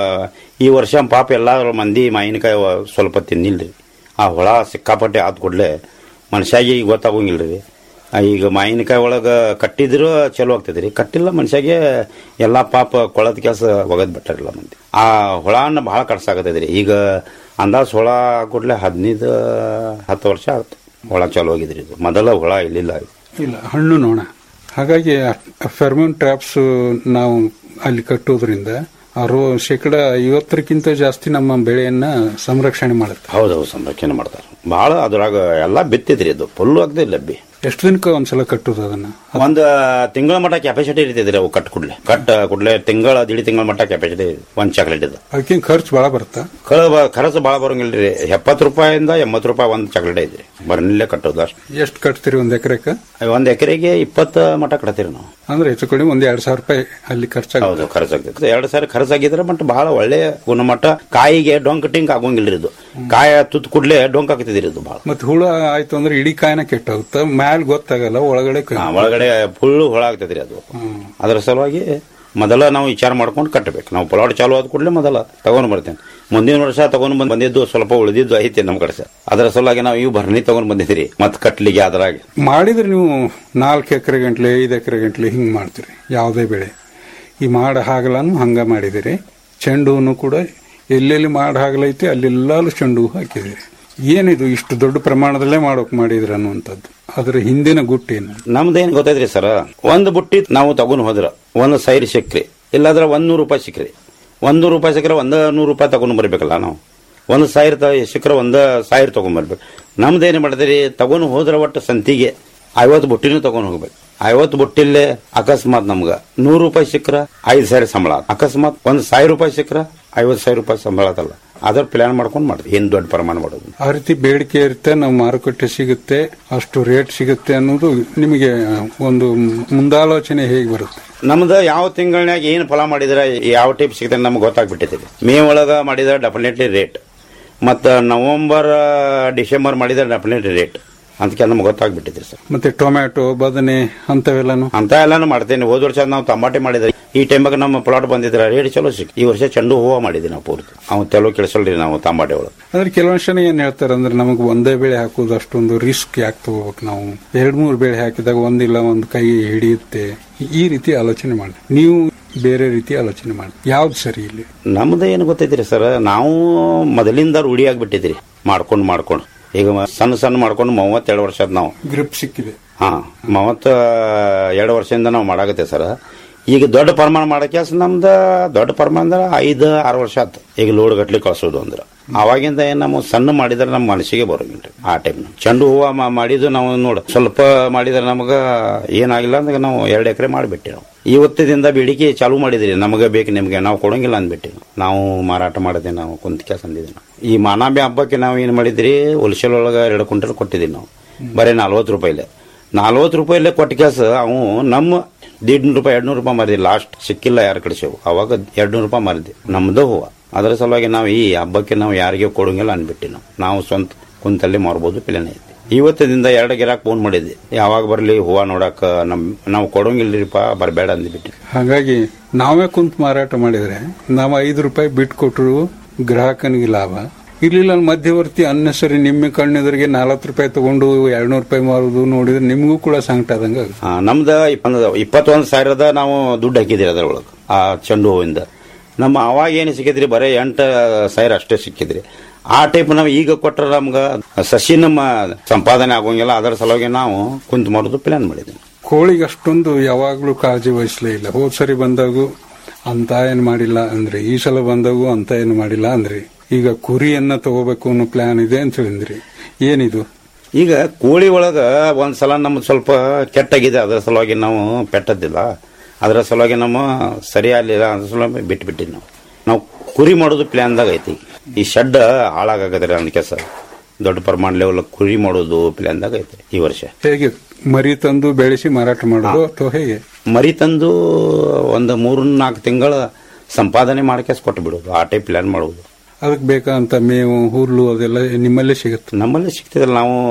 ಈ ವರ್ಷ ಪಾಪ ಎಲ್ಲ ಮಂದಿ ಮಾವಿನಕಾಯಿ ವ- ಸ್ವಲ್ಪ ತಿನ್ನಿಲ್ರಿ ಆ ಹುಳ ಸಿಕ್ಕಾಪಟ್ಟೆ ಆದ ಕೂಡಲೇ ಮನುಷ್ಯಾಗೆ ಈಗ ಗೊತ್ತಾಗೋಂಗಿಲ್ರಿ ಆ ಈಗ ಮಾವಿನಕಾಯಿ ಒಳಗೆ ಕಟ್ಟಿದ್ರು ಚಲೋ ಆಗ್ತೈತ್ರಿ ಕಟ್ಟಿಲ್ಲ ಮನುಷ್ಯಾಗೆ ಎಲ್ಲ ಪಾಪ ಕೊಳದ ಕೆಲಸ ಒಗದ್ ಬಿಟ್ಟಾರಿಲ್ಲ ಮಂದಿ ಆ ಹುಳನ ಬಹಳ ಕಡ್ಸಾಕತೈತ್ರಿ ಈಗ ಅಂದಾಜ್ ಹುಳ ಕೂಡಲೇ ಹದಿನೈದು ಹತ್ತು ವರ್ಷ ಆಗುತ್ತೆ ಹುಳ ಚಲೋ ಆಗಿದ್ರಿ ಇದು ಮೊದಲ ಹುಳ ಇಲ್ಲಿಲ್ಲ ಇಲ್ಲ ಹಣ್ಣು ನೋಣ ಹಾಗಾಗಿ ಫೆರ್ಮೋನ್ ಟ್ರಾಪ್ಸ್ ನಾವು ಅಲ್ಲಿ ಕಟ್ಟೋದ್ರಿಂದ ಅರು ಶೇಕಡ ಐವತ್ತರಕ್ಕಿಂತ ಜಾಸ್ತಿ ನಮ್ಮ ಬೆಳೆಯನ್ನ ಸಂರಕ್ಷಣೆ ಮಾಡುತ್ತೆ ಹೌದೌದು ಸಂರಕ್ಷಣೆ ಮಾಡ್ತಾರೆ ಬಹಳ ಅದ್ರಾಗ ಎಲ್ಲ ಬಿತ್ತಿದ್ರಿ ಅದು ಫುಲ್ ಆಗದೆ ಲಬ್ಬಿ ಎಷ್ಟು ದಿನಕ್ಕೆ ಒಂದ್ಸಲ ಕಟ್ಟೋದು ಅದನ್ನ ಒಂದ್ ತಿಂಗಳ ಮಟ್ಟ ಕೆಪಾಸಿಟಿ ಇರ್ತೈತ್ರಿ ಅವು ಕಟ್ ಕುಡ್ಲೆ ಕಟ್ ಕುಡ್ಲೆ ತಿಂಗಳ ದಿಡಿ ತಿಂಗಳ ಮಟ್ಟ ಕೆಪಾಸಿಟಿ ಒಂದ್ ಚಾಕ್ಲೇಟ್ ಇದು ಅದಕ್ಕೆ ಖರ್ಚು ಬಹಳ ಬರುತ್ತಾ ಕಳ ಖರ್ಚು ಭಾಳ ಬರಂಗಿಲ್ರಿ ಎಪ್ಪತ್ತು ರೂಪಾಯಿಂದ ಎಂಬತ್ತು ರೂಪಾಯಿ ಒಂದ್ ಚಾಕ್ಲೇಟ್ ಐತ್ರಿ ಬರ್ನಿಲ್ಲೇ ಕಟ್ಟೋದು ಅಷ್ಟು ಎಷ್ಟು ಕಟ್ತೀರಿ ಒಂದ್ ಎಕರೆಕ ಒಂದ್ ಎಕರೆಗೆ ಇಪ್ಪತ್ತು ಮಟ್ಟ ಕಟ್ತೀರಿ ನಾವು ಅಂದ್ರೆ ಹೆಚ್ಚು ಕಡಿಮೆ ಒಂದ್ ಎರಡ್ ಸಾವಿರ ರೂಪಾಯಿ ಅಲ್ಲಿ ಖರ್ಚಾಗುತ್ತೆ ಹೌದು ಖರ್ಚಾಗ್ತೈತೆ ಎರಡು ಸಾರಿ ಖರ್ಚಾಗಿದ್ರೆ ಮತ್ತೆ ಬಹಳ ಒಳ್ಳೆ ಗುಣಮಟ್ಟ ಕಾಯಿಗೆ ಡೊಂಕ್ ಟಿಂಕ್ ಆಗೋಂಗಿಲ್ರಿ ಇದು ಕಾಯ ತುತ್ತು ಕುಡ್ಲೆ ಡೊಂಕ್ ಆಗ್ತಿದ್ರಿ ಇದು ಬಹಳ ಮತ್ತೆ ಹುಳ ಆಯ್ತು ಅಂದ್ರೆ ಇಡೀ ಕಾಯಿನ ಕೆಟ್ಟೋಗುತ್ತೆ ಮ್ಯಾಲ್ ಗೊತ್ತಾಗಲ್ಲ ಒಳಗಡೆ ಕ- ಹಾ, ಒಳಗಡೆ ಫುಲ್ ಹುಳ ಆಗ್ತೈತ್ರಿ ಅದು ಅದರ ಸಲುವಾಗಿ ಮೊದಲ ನಾವು ವಿಚಾರ ಮಾಡ್ಕೊಂಡು ಕಟ್ಟಬೇಕು ನಾವು ಪ್ಲಾಟ್ ಚಾಲು ಆದ ಕೂಡಲೇ ಮೊದಲ ತಗೊಂಡ್ ಬರ್ತೇನೆ ಮುಂದಿನ ವರ್ಷ ತಗೊಂಡ್ ಬಂದ್ ಬಂದಿದ್ದು ಸ್ವಲ್ಪ ಉಳಿದಿದ್ದು ಐತಿ ನಮ್ಮ ಕಡೆ ಸರ್ ಅದರ ಸಲುವಾಗಿ ನಾವು ಇವು ಭರಣಿ ತಗೊಂಡ್ ಬಂದಿದ್ದೀರಿ ಮತ್ ಕಟ್ಲಿಗೆ ಅದ್ರಾಗ ಮಾಡಿದ್ರೆ ನೀವು ನಾಲ್ಕು ಎಕರೆ ಗಂಟ್ಲೆ ಐದು ಎಕರೆ ಗಂಟ್ಲೆ ಹಿಂಗ್ ಮಾಡ್ತೀರಿ ಯಾವುದೇ ಬೆಳೆ ಈ ಮಾಡ ಹಾಗಲನ್ನು ಹಂಗ ಮಾಡಿದಿರಿ ಚೆಂಡು ಹೂನು ಕೂಡ ಎಲ್ಲೆಲ್ಲಿ ಮಾಡ ಹಾಗಲೈತಿ ಅಲ್ಲೆಲ್ಲಾಲು ಚೆಂಡು ಹೂ ಹಾಕಿದಿರಿ ಏನಿದು ಇಷ್ಟು ದೊಡ್ಡ ಪ್ರಮಾಣದಲ್ಲೇ ಮಾಡೋಕ್ ಮಾಡಿದ್ರಿ ಅನ್ನುವಂಥದ್ದು ಅದರ ಹಿಂದಿನ ಗುಟ್ಟೇನು ನಮ್ದೇನ್ ಗೊತ್ತೈತ್ರಿ ಸರ್ ಒಂದು ಬುಟ್ಟಿ ನಾವು ತಗೊಂಡ್ ಹೋದ್ರ ಒಂದು ಸೈರ್ ಸಿಕ್ರಿ ಇಲ್ಲಾಂದ್ರೆ ಒಂದ್ ನೂರು ರೂಪಾಯಿ ಸಿಕ್ರಿ ಒಂದು ರೂಪಾಯಿ ಸಿಕ್ಕರೆ ಒಂದ ನೂರು ರೂಪಾಯಿ ತಗೊಂಡ್ ಬರ್ಬೇಕಲ್ಲ ನಾವು ಒಂದು ಸಾವಿರ ತ ಸಿಕ್ಕರೆ ಒಂದ ಸಾವಿರ ತಗೊಂಡ್ ಬರ್ಬೇಕು ನಮ್ದೇನ್ ಮಾಡಿದ್ರಿ ತಗೊಂಡ್ ಹೋದ್ರ ಒಟ್ಟು ಸಂತಿಗೆ ಐವತ್ತು ಬುಟ್ಟಿನೂ ತಗೊಂಡ್ ಹೋಗ್ಬೇಕು ಐವತ್ತು ಬುಟ್ಟಿಲ್ಲೇ ಅಕಸ್ಮಾತ್ ನಮ್ಗ ನೂರು ರೂಪಾಯಿ ಸಿಕ್ಕ್ರ ಐದು ಸಾವಿರ ಸಂಬಳ ಅಕಸ್ಮಾತ್ ಒಂದ್ ಸಾವಿರ ರೂಪಾಯಿ ಸಿಕ್ಕ್ರ ಐವತ್ತು ಸಾವಿರ ರೂಪಾಯಿ ಸಂಬಳ ಆತಲ್ಲ ಅದ್ರ ಪ್ಲಾನ್ ಮಾಡ್ಕೊಂಡು ಮಾಡಿದ್ವಿ ಏನ್ ದೊಡ್ಡ ಪ್ರಮಾಣ ಮಾಡೋದು ಆ ರೀತಿ ಬೇಡಿಕೆ ಇರುತ್ತೆ ನಾವು ಮಾರುಕಟ್ಟೆ ಸಿಗುತ್ತೆ ಅಷ್ಟು ರೇಟ್ ಸಿಗುತ್ತೆ ಅನ್ನೋದು ನಿಮಗೆ ಒಂದು ಮುಂದಾಲೋಚನೆ ಹೇಗೆ ಬರುತ್ತೆ ನಮ್ದು ಯಾವ ತಿಂಗಳನ್ಯಾಗ ಏನು ಫಲ ಮಾಡಿದ್ರೆ ಯಾವ ಟೈಪ್ ಸಿಗುತ್ತೆ ನಮ್ಗೆ ಗೊತ್ತಾಗ್ಬಿಟ್ಟೈತಿ ಮೇ ಒಳಗ ಮಾಡಿದ್ರೆ ಡೆಫಿನೆಟ್ಲಿ ರೇಟ್ ಮತ್ತು ನವೆಂಬರ್ ಡಿಸೆಂಬರ್ ಮಾಡಿದ್ರೆ ಡೆಫಿನೆಟ್ಲಿ ರೇಟ್ ಅದಕ್ಕೆ ನಮ್ಗೆ ಗೊತ್ತಾಗ್ಬಿಟ್ಟೈತಿ ಸರ್ ಮತ್ತೆ ಟೊಮ್ಯಾಟೊ ಬದನೆ ಅಂತವೆಲ್ಲಾನು ಅಂತ ಎಲ್ಲಾನು ಮಾಡ್ತೇನೆ ಹೋದ ವರ್ಷ ನಾವು ಟಮಾಟೆ ಮಾಡಿದ್ರೆ ಈ ಟೈಮಾಗ ನಮ್ಮ ಪ್ಲಾಟ್ ಬಂದಿದ್ರೆ ರೇಟ್ ಚಲೋ ಸಿಕ್ ಈ ವರ್ಷ ಚೆಂಡು ಹೂವು ಮಾಡಿದ್ವಿ ನಾವು ಪೂರ್ತಿ ಅವ್ ತೆಲೋ ಕೆಳಸಲ್ರಿ ನಾವು ಟಮಾಟೆ ಒಳಗೆ ಅಂದ್ರೆ ಕೆಲವೊಂದು ಜನ ಏನ್ ಹೇಳ್ತಾರೆ ಅಂದ್ರೆ ನಮಗೆ ಒಂದೇ ಬೆಳೆ ಹಾಕೋದು ಅಷ್ಟೊಂದು ರಿಸ್ಕ್ ಯಾಕೆ ತಗೋಬೇಕು ನಾವು ಎರಡ್ ಮೂರು ಬೆಳೆ ಹಾಕಿದಾಗ ಒಂದಿಲ್ಲ ಒಂದು ಕೈ ಹಿಡಿಯುತ್ತೆ ಈ ರೀತಿ ಆಲೋಚನೆ ಮಾಡಿ ನೀವು ಬೇರೆ ರೀತಿ ಆಲೋಚನೆ ಮಾಡಿ ಯಾವ್ದು ಸರಿ ಇಲ್ಲಿ ನಮ್ದು ಏನು ಗೊತ್ತೈತ್ರಿ ಸರ್ ನಾವು ಮೊದಲಿಂದ ರೂಢಿ ಆಗ್ಬಿಟ್ಟಿದ್ರಿ ಮಾಡ್ಕೊಂಡು ಮಾಡ್ಕೊಂಡು ಈಗ ಮ- ಸಣ್ಣ ಸಣ್ಣ ಮಾಡ್ಕೊಂಡು ಮೂವತ್ತೆರಡು ವರ್ಷ ಆದ್ ನಾವು ಗ್ರಿಪ್ ಸಿಕ್ಕಿದೆ ಹಾ ಮೂವತ್ತ ಎರಡು ವರ್ಷದಿಂದ ನಾವು ಮಾಡಾಕತ್ತೆ ಸರ್ ಈಗ ದೊಡ್ಡ ಪ್ರಮಾಣ ಮಾಡಕ್ಕೆ ನಮ್ದ ದೊಡ್ಡ ಪ್ರಮಾಣ ಅಂದ್ರೆ ಐದು ಆರು ವರ್ಷ ಆಯ್ತು ಈಗ ಲೋಡ್ ಗಟ್ಲಿ ಕಳ್ಸೋದು ಅಂದ್ರೆ ಅವಾಗಿಂದ ಏನ್ ನಮ್ಮ ಸಣ್ಣ ಮಾಡಿದ್ರೆ ನಮ್ಮ ಮನಸ್ಸಿಗೆ ಬರೋಂಗಿಲ್ಲ ಆ ಟೈಮ್ ಚೆಂಡು ಹೂವ ಮಾ- ಮಾಡಿದ್ದು ನಾವು ನೋಡ ಸ್ವಲ್ಪ ಮಾಡಿದ್ರೆ ನಮಗ ಏನಾಗಿಲ್ಲ ಅಂದ್ರೆ ನಾವು ಎರಡು ಎಕರೆ ಮಾಡಿಬಿಟ್ಟೆ ನಾವು ಇವತ್ತಿದಿಂದ ಬೇಡಿಕೆ ಚಾಲು ಮಾಡಿದ್ರಿ ನಮಗೆ ಬೇಕು ನಿಮ್ಗೆ ನಾವು ಕೊಡಂಗಿಲ್ಲ ಅಂದ್ಬಿಟ್ಟು ನಾವು ಮಾರಾಟ ಮಾಡಿದೆ ನಾವು ಕುಂತ ಕೆಲಸ ಅಂದಿದ್ವಿ ನಾವು ಈ ಮಾನಾಬಿ ಹಬ್ಬಕ್ಕೆ ನಾವು ಏನ್ ಮಾಡಿದ್ರಿ ಹೋಲ್ಸೇಲ್ ಒಳಗೆ ಎರಡು ಕ್ವಿಂಟಲ್ ಕೊಟ್ಟಿದ್ವಿ ನಾವು ಬರೀ ನಲ್ವತ್ತು ರೂಪಾಯಿಲೆ ನಲ್ವತ್ತು ರೂಪಾಯಿಲೆ ಕೊಟ್ಟ ಕೆಲಸ ಅವು ನಮ್ಮ ದೀಡ್ನೂರು ರೂಪಾಯಿ ಎರಡ್ನೂರು ರೂಪಾಯಿ ಮಾರಿದ್ವಿ ಲಾಸ್ಟ್ ಸಿಕ್ಕಿಲ್ಲ ಯಾರ ಕಳಿಸೇವು ಅವಾಗ ಎರಡ್ನೂರು ರೂಪಾಯಿ ಮಾರಿದ್ವಿ ನಮ್ದು ಹೂವ ಅದರ ಸಲುವಾಗಿ ನಾವು ಈ ಹಬ್ಬಕ್ಕೆ ನಾವು ಯಾರಿಗೆ ಕೊಡಂಗಿಲ್ಲ ಅಂದ್ಬಿಟ್ಟು ನಾವು ನಾವು ಸ್ವಂತ ಕುಂತಲ್ಲಿ ಮಾರ್ಬೋದು ಪ್ಲೇನ್ ಐತಿ ಇವತ್ತಿನಿಂದ ಎರಡು ಗಿರಾಕ್ ಫೋನ್ ಮಾಡಿದ್ವಿ ಯಾವಾಗ ಬರಲಿ ಹೂವ ನೋಡಕ್ ನಮ್ ನಾವು ಕೊಡಂಗಿಲ್ರಿಪ್ಪ ಬರಬೇಡ ಅಂದ್ಬಿಟ್ಟು ಹಾಗಾಗಿ ನಾವೇ ಕುಂತ್ ಮಾರಾಟ ಮಾಡಿದ್ರೆ ನಾವು ಐದು ರೂಪಾಯಿ ಬಿಟ್ಟು ಕೊಟ್ಟರು ಗ್ರಾಹಕನಿಗೆ ಲಾಭ ಇರ್ಲಿಲ್ಲ ಮಧ್ಯವರ್ತಿ ಅನ್ನಸರಿ ನಿಮ್ಮ ಕಣ್ಣೆದುರಿಗೆ ನಾಲ್ಕು ರೂಪಾಯಿ ತಗೊಂಡು ಎರಡ್ನೂರು ರೂಪಾಯಿ ಮಾರುದು ನೋಡಿದ್ರೆ ನಿಮಗೂ ಕೂಡ ಸಂಕಟ ಆದಂಗ ಆಗುತ್ತೆ. ಆ, ನಮ್ದ ಇಪ್ಪತ್ತೊಂದು ಇಪ್ಪತ್ತೊಂದು ಸಾವಿರದ ನಾವು ದುಡ್ಡು ಹಾಕಿದ್ರಿ ಅದ್ರೊಳಗೆ ಆ ಚೆಂಡು ಹೂವಿಂದ ನಮ್ಮ ಅವಾಗ ಏನು ಸಿಕ್ಕಿದ್ರಿ ಬರೀ ಎಂಟು ಸಾವಿರ ಅಷ್ಟೇ ಸಿಕ್ಕಿದ್ರಿ ಆ ಟೈಪ್ ನಾವು ಈಗ ಕೊಟ್ಟರೆ ನಮ್ಗೆ ಸಸಿ ನಮ್ಮ ಸಂಪಾದನೆ ಆಗೋಂಗಿಲ್ಲ ಅದರ ಸಲುವಾಗಿ ನಾವು ಕುಂತು ಮಾಡೋದು ಪ್ಲಾನ್ ಮಾಡಿದ್ವಿ ಕೋಳಿಗೆ ಅಷ್ಟೊಂದು ಯಾವಾಗ್ಲೂ ಕಾಳಜಿ ವಹಿಸಲೇ ಇಲ್ಲ ಹೋದ್ ಸರಿ ಬಂದಾಗೂ ಅಂತ ಏನ್ ಮಾಡಿಲ್ಲ ಅಂದ್ರೆ ಈ ಸಲ ಬಂದಾಗೂ ಅಂತ ಏನು ಮಾಡಿಲ್ಲ ಅಂದ್ರೆ ಈಗ ಕುರಿಯನ್ನ ತಗೋಬೇಕು ಅನ್ನೋ ಪ್ಲಾನ್ ಇದೆ ಅಂತ ಹೇಳಿದ್ರಿ ಏನಿದು ಈಗ ಕೋಳಿ ಒಳಗ ಒಂದ್ ಸಲ ನಮ್ದು ಸ್ವಲ್ಪ ಕೆಟ್ಟಾಗಿದೆ ಅದರ ಸಲುವಾಗಿ ನಾವು ಪೆಟ್ಟದ್ದಿಲ್ಲ ಅದರ ಸಲುವಾಗಿ ನಮ್ಮ ಸರಿ ಆಗಲಿಲ್ಲ ಅದ್ರ ಸಲುವಾಗಿ ಬಿಟ್ಟು ಬಿಟ್ಟಿವಿ ನಾವು ನಾವು ಕುರಿ ಮಾಡೋದು ಪ್ಲಾನ್ದಾಗ ಐತಿ ಈ ಶೆಡ್ ಹಾಳಾಗತ್ತೆ ನನ್ನ ಕೆಲಸ ದೊಡ್ಡ ಪ್ರಮಾಣ ಲೆವೆಲ್ ಕುರಿ ಮಾಡೋದು ಪ್ಲಾನ್ದಾಗ ಐತಿ ಈ ವರ್ಷ ಹೇಗೆ ಮರಿ ತಂದು ಬೆಳೆಸಿ ಮಾರಾಟ ಮಾಡೋದು ಅಥವಾ ಹೇಗೆ ಮರಿ ತಂದು ಒಂದು ಮೂರು ನಾಲ್ಕು ತಿಂಗಳ ಸಂಪಾದನೆ ಮಾಡ್ಕೇಸ್ ಕೊಟ್ಟು ಬಿಡೋದು ಆ ಟೈಪ್ ಪ್ಲಾನ್ ಮಾಡೋದು ಅದಕ್ಕೆ ಬೇಕಾದಂತ ಮೇವು ಹುಲ್ಲು ಅದೆಲ್ಲ ನಿಮ್ಮಲ್ಲೇ ಸಿಗುತ್ತೆ ನಮ್ಮಲ್ಲಿ ಸಿಗ್ತಿದ್ರಲ್ಲ ನಾವು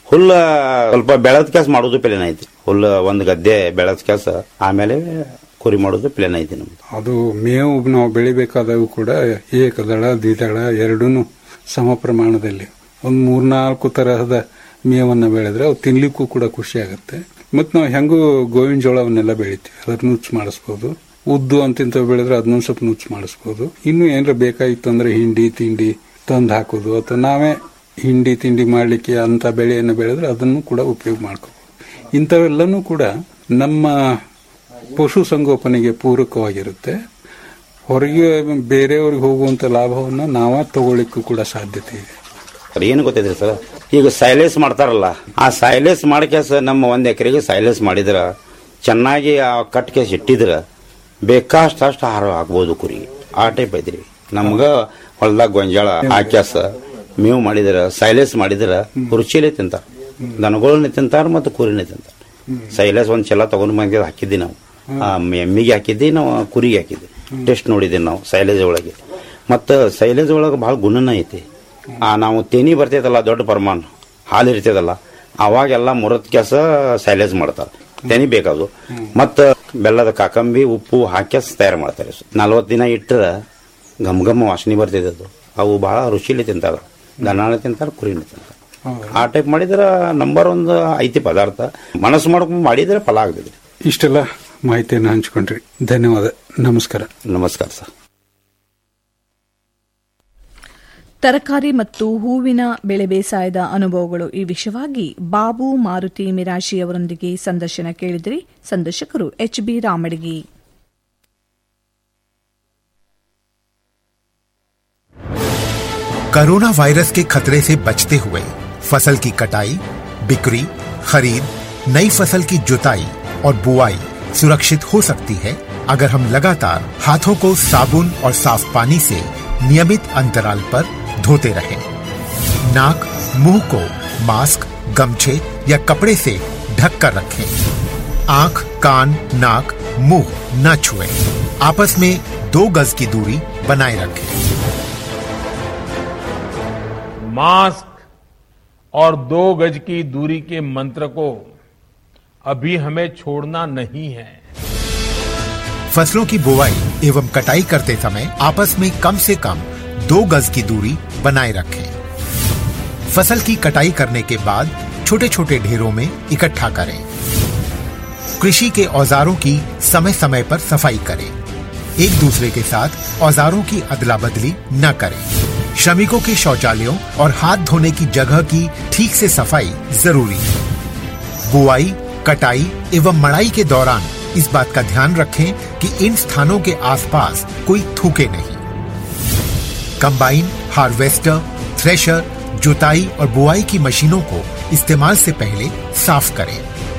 ಹುಲ್ಲ ಸ್ವಲ್ಪ ಬೆಳದ ಕೆಲಸ ಮಾಡೋದು ಪ್ಲೇನ್ ಐತಿ ಹುಲ್ಲ ಒಂದು ಗದ್ದೆ ಬೆಳದ ಕೆಲಸ ಆಮೇಲೆ ಕುರಿ ಮಾಡೋದು ಪ್ಲೇನ್ ಐತಿ ನಮ್ದು ಅದು ಮೇವು ನಾವು ಬೆಳಿಬೇಕಾದವು ಕೂಡ ಏಕದಳ ದ್ವಿದಳ ಎರಡೂ ಸಮ ಪ್ರಮಾಣದಲ್ಲಿ ಒಂದು ಮೂರ್ನಾಲ್ಕು ತರಹದ ಮೇವನ್ನ ಬೆಳೆದ್ರೆ ಅವು ತಿನ್ಲಿಕ್ಕೂ ಕೂಡ ಖುಷಿ ಆಗುತ್ತೆ ಮತ್ತು ನಾವು ಹೆಂಗೂ ಗೋವಿನ ಜೋಳವನ್ನೆಲ್ಲ ಬೆಳಿತೀವಿ ಅದ್ರ ನುಚ್ಚು ಮಾಡಿಸ್ಬೋದು ಉದ್ದು ಅಂತಿಂತ ಬೆಳೆದ್ರೆ ಅದನ್ನೂ ಸ್ವಲ್ಪ ನುಚ್ಚು ಮಾಡಿಸ್ಬೋದು ಇನ್ನು ಏನಾರ ಬೇಕಾಗಿತ್ತು ಅಂದ್ರೆ ಹಿಂಡಿ ತಿಂಡಿ ತಂದು ಹಾಕೋದು ಅಥವಾ ನಾವೇ ಹಿಂಡಿ ತಿಂಡಿ ಮಾಡಲಿಕ್ಕೆ ಅಂತ ಬೆಳೆಯನ್ನು ಬೆಳೆದ್ರೆ ಅದನ್ನು ಕೂಡ ಉಪಯೋಗ ಮಾಡ್ಕೋಬಹುದು ಇಂಥವೆಲ್ಲನೂ ಕೂಡ ನಮ್ಮ ಪಶು ಸಂಗೋಪನೆಗೆ ಪೂರಕವಾಗಿರುತ್ತೆ ಹೊರಗೆ ಬೇರೆಯವ್ರಿಗೆ ಹೋಗುವಂತ ಲಾಭವನ್ನ ನಾವ ತಗೊಳ್ಳಿಕ್ಕೂ ಕೂಡ ಸಾಧ್ಯತೆ ಇದೆ ಸರ್ ಏನು ಗೊತ್ತಿದ್ರಿ ಸರ್ ಈಗ ಸೈಲೇಸ್ ಮಾಡ್ತಾರಲ್ಲ ಆ ಸೈಲೇಸ್ ಮಾಡಕ್ಯಾಸ ನಮ್ಮ ಒಂದ್ ಎಕರೆಗೆ ಸೈಲೇಸ್ ಮಾಡಿದ್ರ ಚೆನ್ನಾಗಿ ಆ ಕಟ್ ಕೇಸ್ ಇಟ್ಟಿದ್ರ ಬೇಕಾಷ್ಟು ಅಷ್ಟು ಆಹಾರ ಆಗ್ಬೋದು ಕುರಿಗೆ ಆ ಟೈಪ್ ಐತ್ರಿ ನಮ್ಗ ಹೊಲ್ದಾಗ ಗೊಂಜಾಳ ಹಾಕ್ಯಾಸ ಮೇವು ಮಾಡಿದ್ರ ಸೈಲೇಸ್ ಮಾಡಿದ್ರ ರುಚಿಲೇ ತಿಂತಾರ ದನಗಳನ್ನ ತಿಂತಾರ ಮತ್ತು ಕುರಿನೇ ತಿಂತಾರ ಸೈಲೇಸ್ ಒಂದ್ ಚಲ ತಗೊಂಡ್ ಬಂದ ಹಾಕಿದ್ವಿ ನಾವು ಆ ಎಮ್ಮಿಗೆ ಹಾಕಿದ್ವಿ ನಾವು ಕುರಿಗೆ ಹಾಕಿದ್ವಿ ಟೆಸ್ಟ್ ನೋಡಿದ್ವಿ ನಾವು ಸೈಲೇಜ್ ಒಳಗೆ ಮತ್ತು ಸೈಲೇಜ್ ಒಳಗೆ ಭಾಳ ಗುಣನ ಐತಿ ಆ ನಾವು ತೆನಿ ಬರ್ತೈತಲ್ಲ ದೊಡ್ಡ ಪ್ರಮಾಣ ಹಾಲು ಇರ್ತೈತಲ್ಲ ಅವಾಗೆಲ್ಲ ಮುರತ್ ಕೆಲಸ ಸೈಲೇಜ್ ಮಾಡ್ತಾರೆ ತೆನಿ ಬೇಕಾದು ಮತ್ತು ಬೆಲ್ಲದ ಕಾಕಂಬಿ ಉಪ್ಪು ಹಾಕಿ ತಯಾರು ಮಾಡ್ತಾರೆ ನಲ್ವತ್ತು ದಿನ ಇಟ್ಟರೆ ಘಮ್ ಘಮ್ ವಾಸನೆ ಬರ್ತೈತೆ ಅದು ಅವು ಭಾಳ ರುಚಿಲಿ ತಿಂತಾರ ದನಾಳೆ ತಿಂತಾರೆ ಕುರಿನ ತಿಂತಾರೆ ಆ ಟೈಪ್ ಮಾಡಿದ್ರೆ ನಂಬರ್ ಒಂದು ಐತಿ ಪದಾರ್ಥ ಮನಸ್ಸು ಮಾಡ್ಕೊಂಡು ಮಾಡಿದ್ರೆ ಫಲ ಆಗ್ತದೆ ಇಷ್ಟೆಲ್ಲ ಮಾಹಿತಿಯನ್ನು ಹಂಚ್ಕೊಂಡ್ರಿ ಧನ್ಯವಾದ ನಮಸ್ಕಾರ ನಮಸ್ಕಾರ ಸರ್ ತರಕಾರಿ ಮತ್ತು ಹೂವಿನ ಬೆಳೆ ಬೇಸಾಯದ ಅನುಭವಗಳು ಈ ವಿಷಯವಾಗಿ ಬಾಬು ಮಾರುತಿ ಮಿರಾಶಿ ಅವರೊಂದಿಗೆ ಸಂದರ್ಶನ ಕೇಳಿದ್ರಿ ಸಂದರ್ಶಕರು H B Ramadagi corona virus के खतरे से बचते हुए फसल की कटाई बिक्री खरीद नई फसल की जुताई और बुआई सुरक्षित हो सकती है अगर हम लगातार हाथों को साबुन और साफ पानी से नियमित अंतराल पर धोते रहें। नाक मुंह को मास्क गमछे या कपड़े से ढक कर रखें आंख कान नाक मुंह न छुएं। आपस में दो गज की दूरी बनाए रखें मास्क और दो गज की दूरी के मंत्र को अभी हमें छोड़ना नहीं है फसलों की बुवाई एवं कटाई करते समय आपस में कम से कम दो गज की दूरी बनाए रखें फसल की कटाई करने के बाद छोटे छोटे ढेरों में इकट्ठा करें कृषि के औजारों की समय समय पर सफाई करें एक दूसरे के साथ औजारों की अदला बदली न करें श्रमिकों के शौचालयों और हाथ धोने की जगह की ठीक से सफाई जरूरी है बुआई कटाई एवं मड़ाई के दौरान इस बात का ध्यान रखें कि इन स्थानों के आसपास कोई थूके नहीं कंबाइन हार्वेस्टर थ्रेशर जुताई और बुआई की मशीनों को इस्तेमाल से पहले साफ करें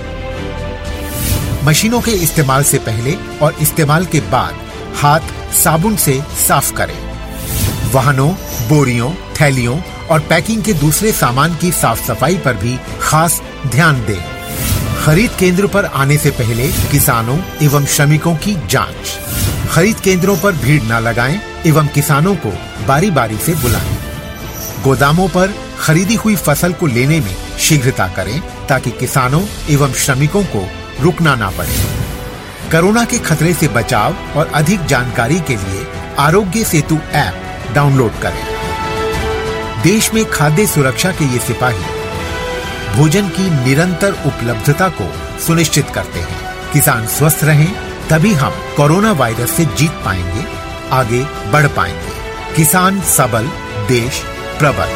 मशीनों के इस्तेमाल से पहले और इस्तेमाल के बाद हाथ साबुन से साफ करें वाहनों बोरियों थैलियों और पैकिंग के दूसरे सामान की साफ सफाई पर भी खास ध्यान दें खरीद केंद्र पर आने से पहले किसानों एवं श्रमिकों की जांच खरीद केंद्रों पर भीड़ न लगाएं एवं किसानों को बारी बारी से बुलाएं गोदामों पर खरीदी हुई फसल को लेने में शीघ्रता करें ताकि किसानों एवं श्रमिकों को रुकना ना पड़े कोरोना के खतरे से बचाव और अधिक जानकारी के लिए आरोग्य सेतु ऐप डाउनलोड करें देश में खाद्य सुरक्षा के ये सिपाही भोजन की निरंतर उपलब्धता को सुनिश्चित करते हैं किसान स्वस्थ रहें तभी हम कोरोना वायरस से जीत पाएंगे आगे बढ़ पाएंगे किसान सबल देश प्रबल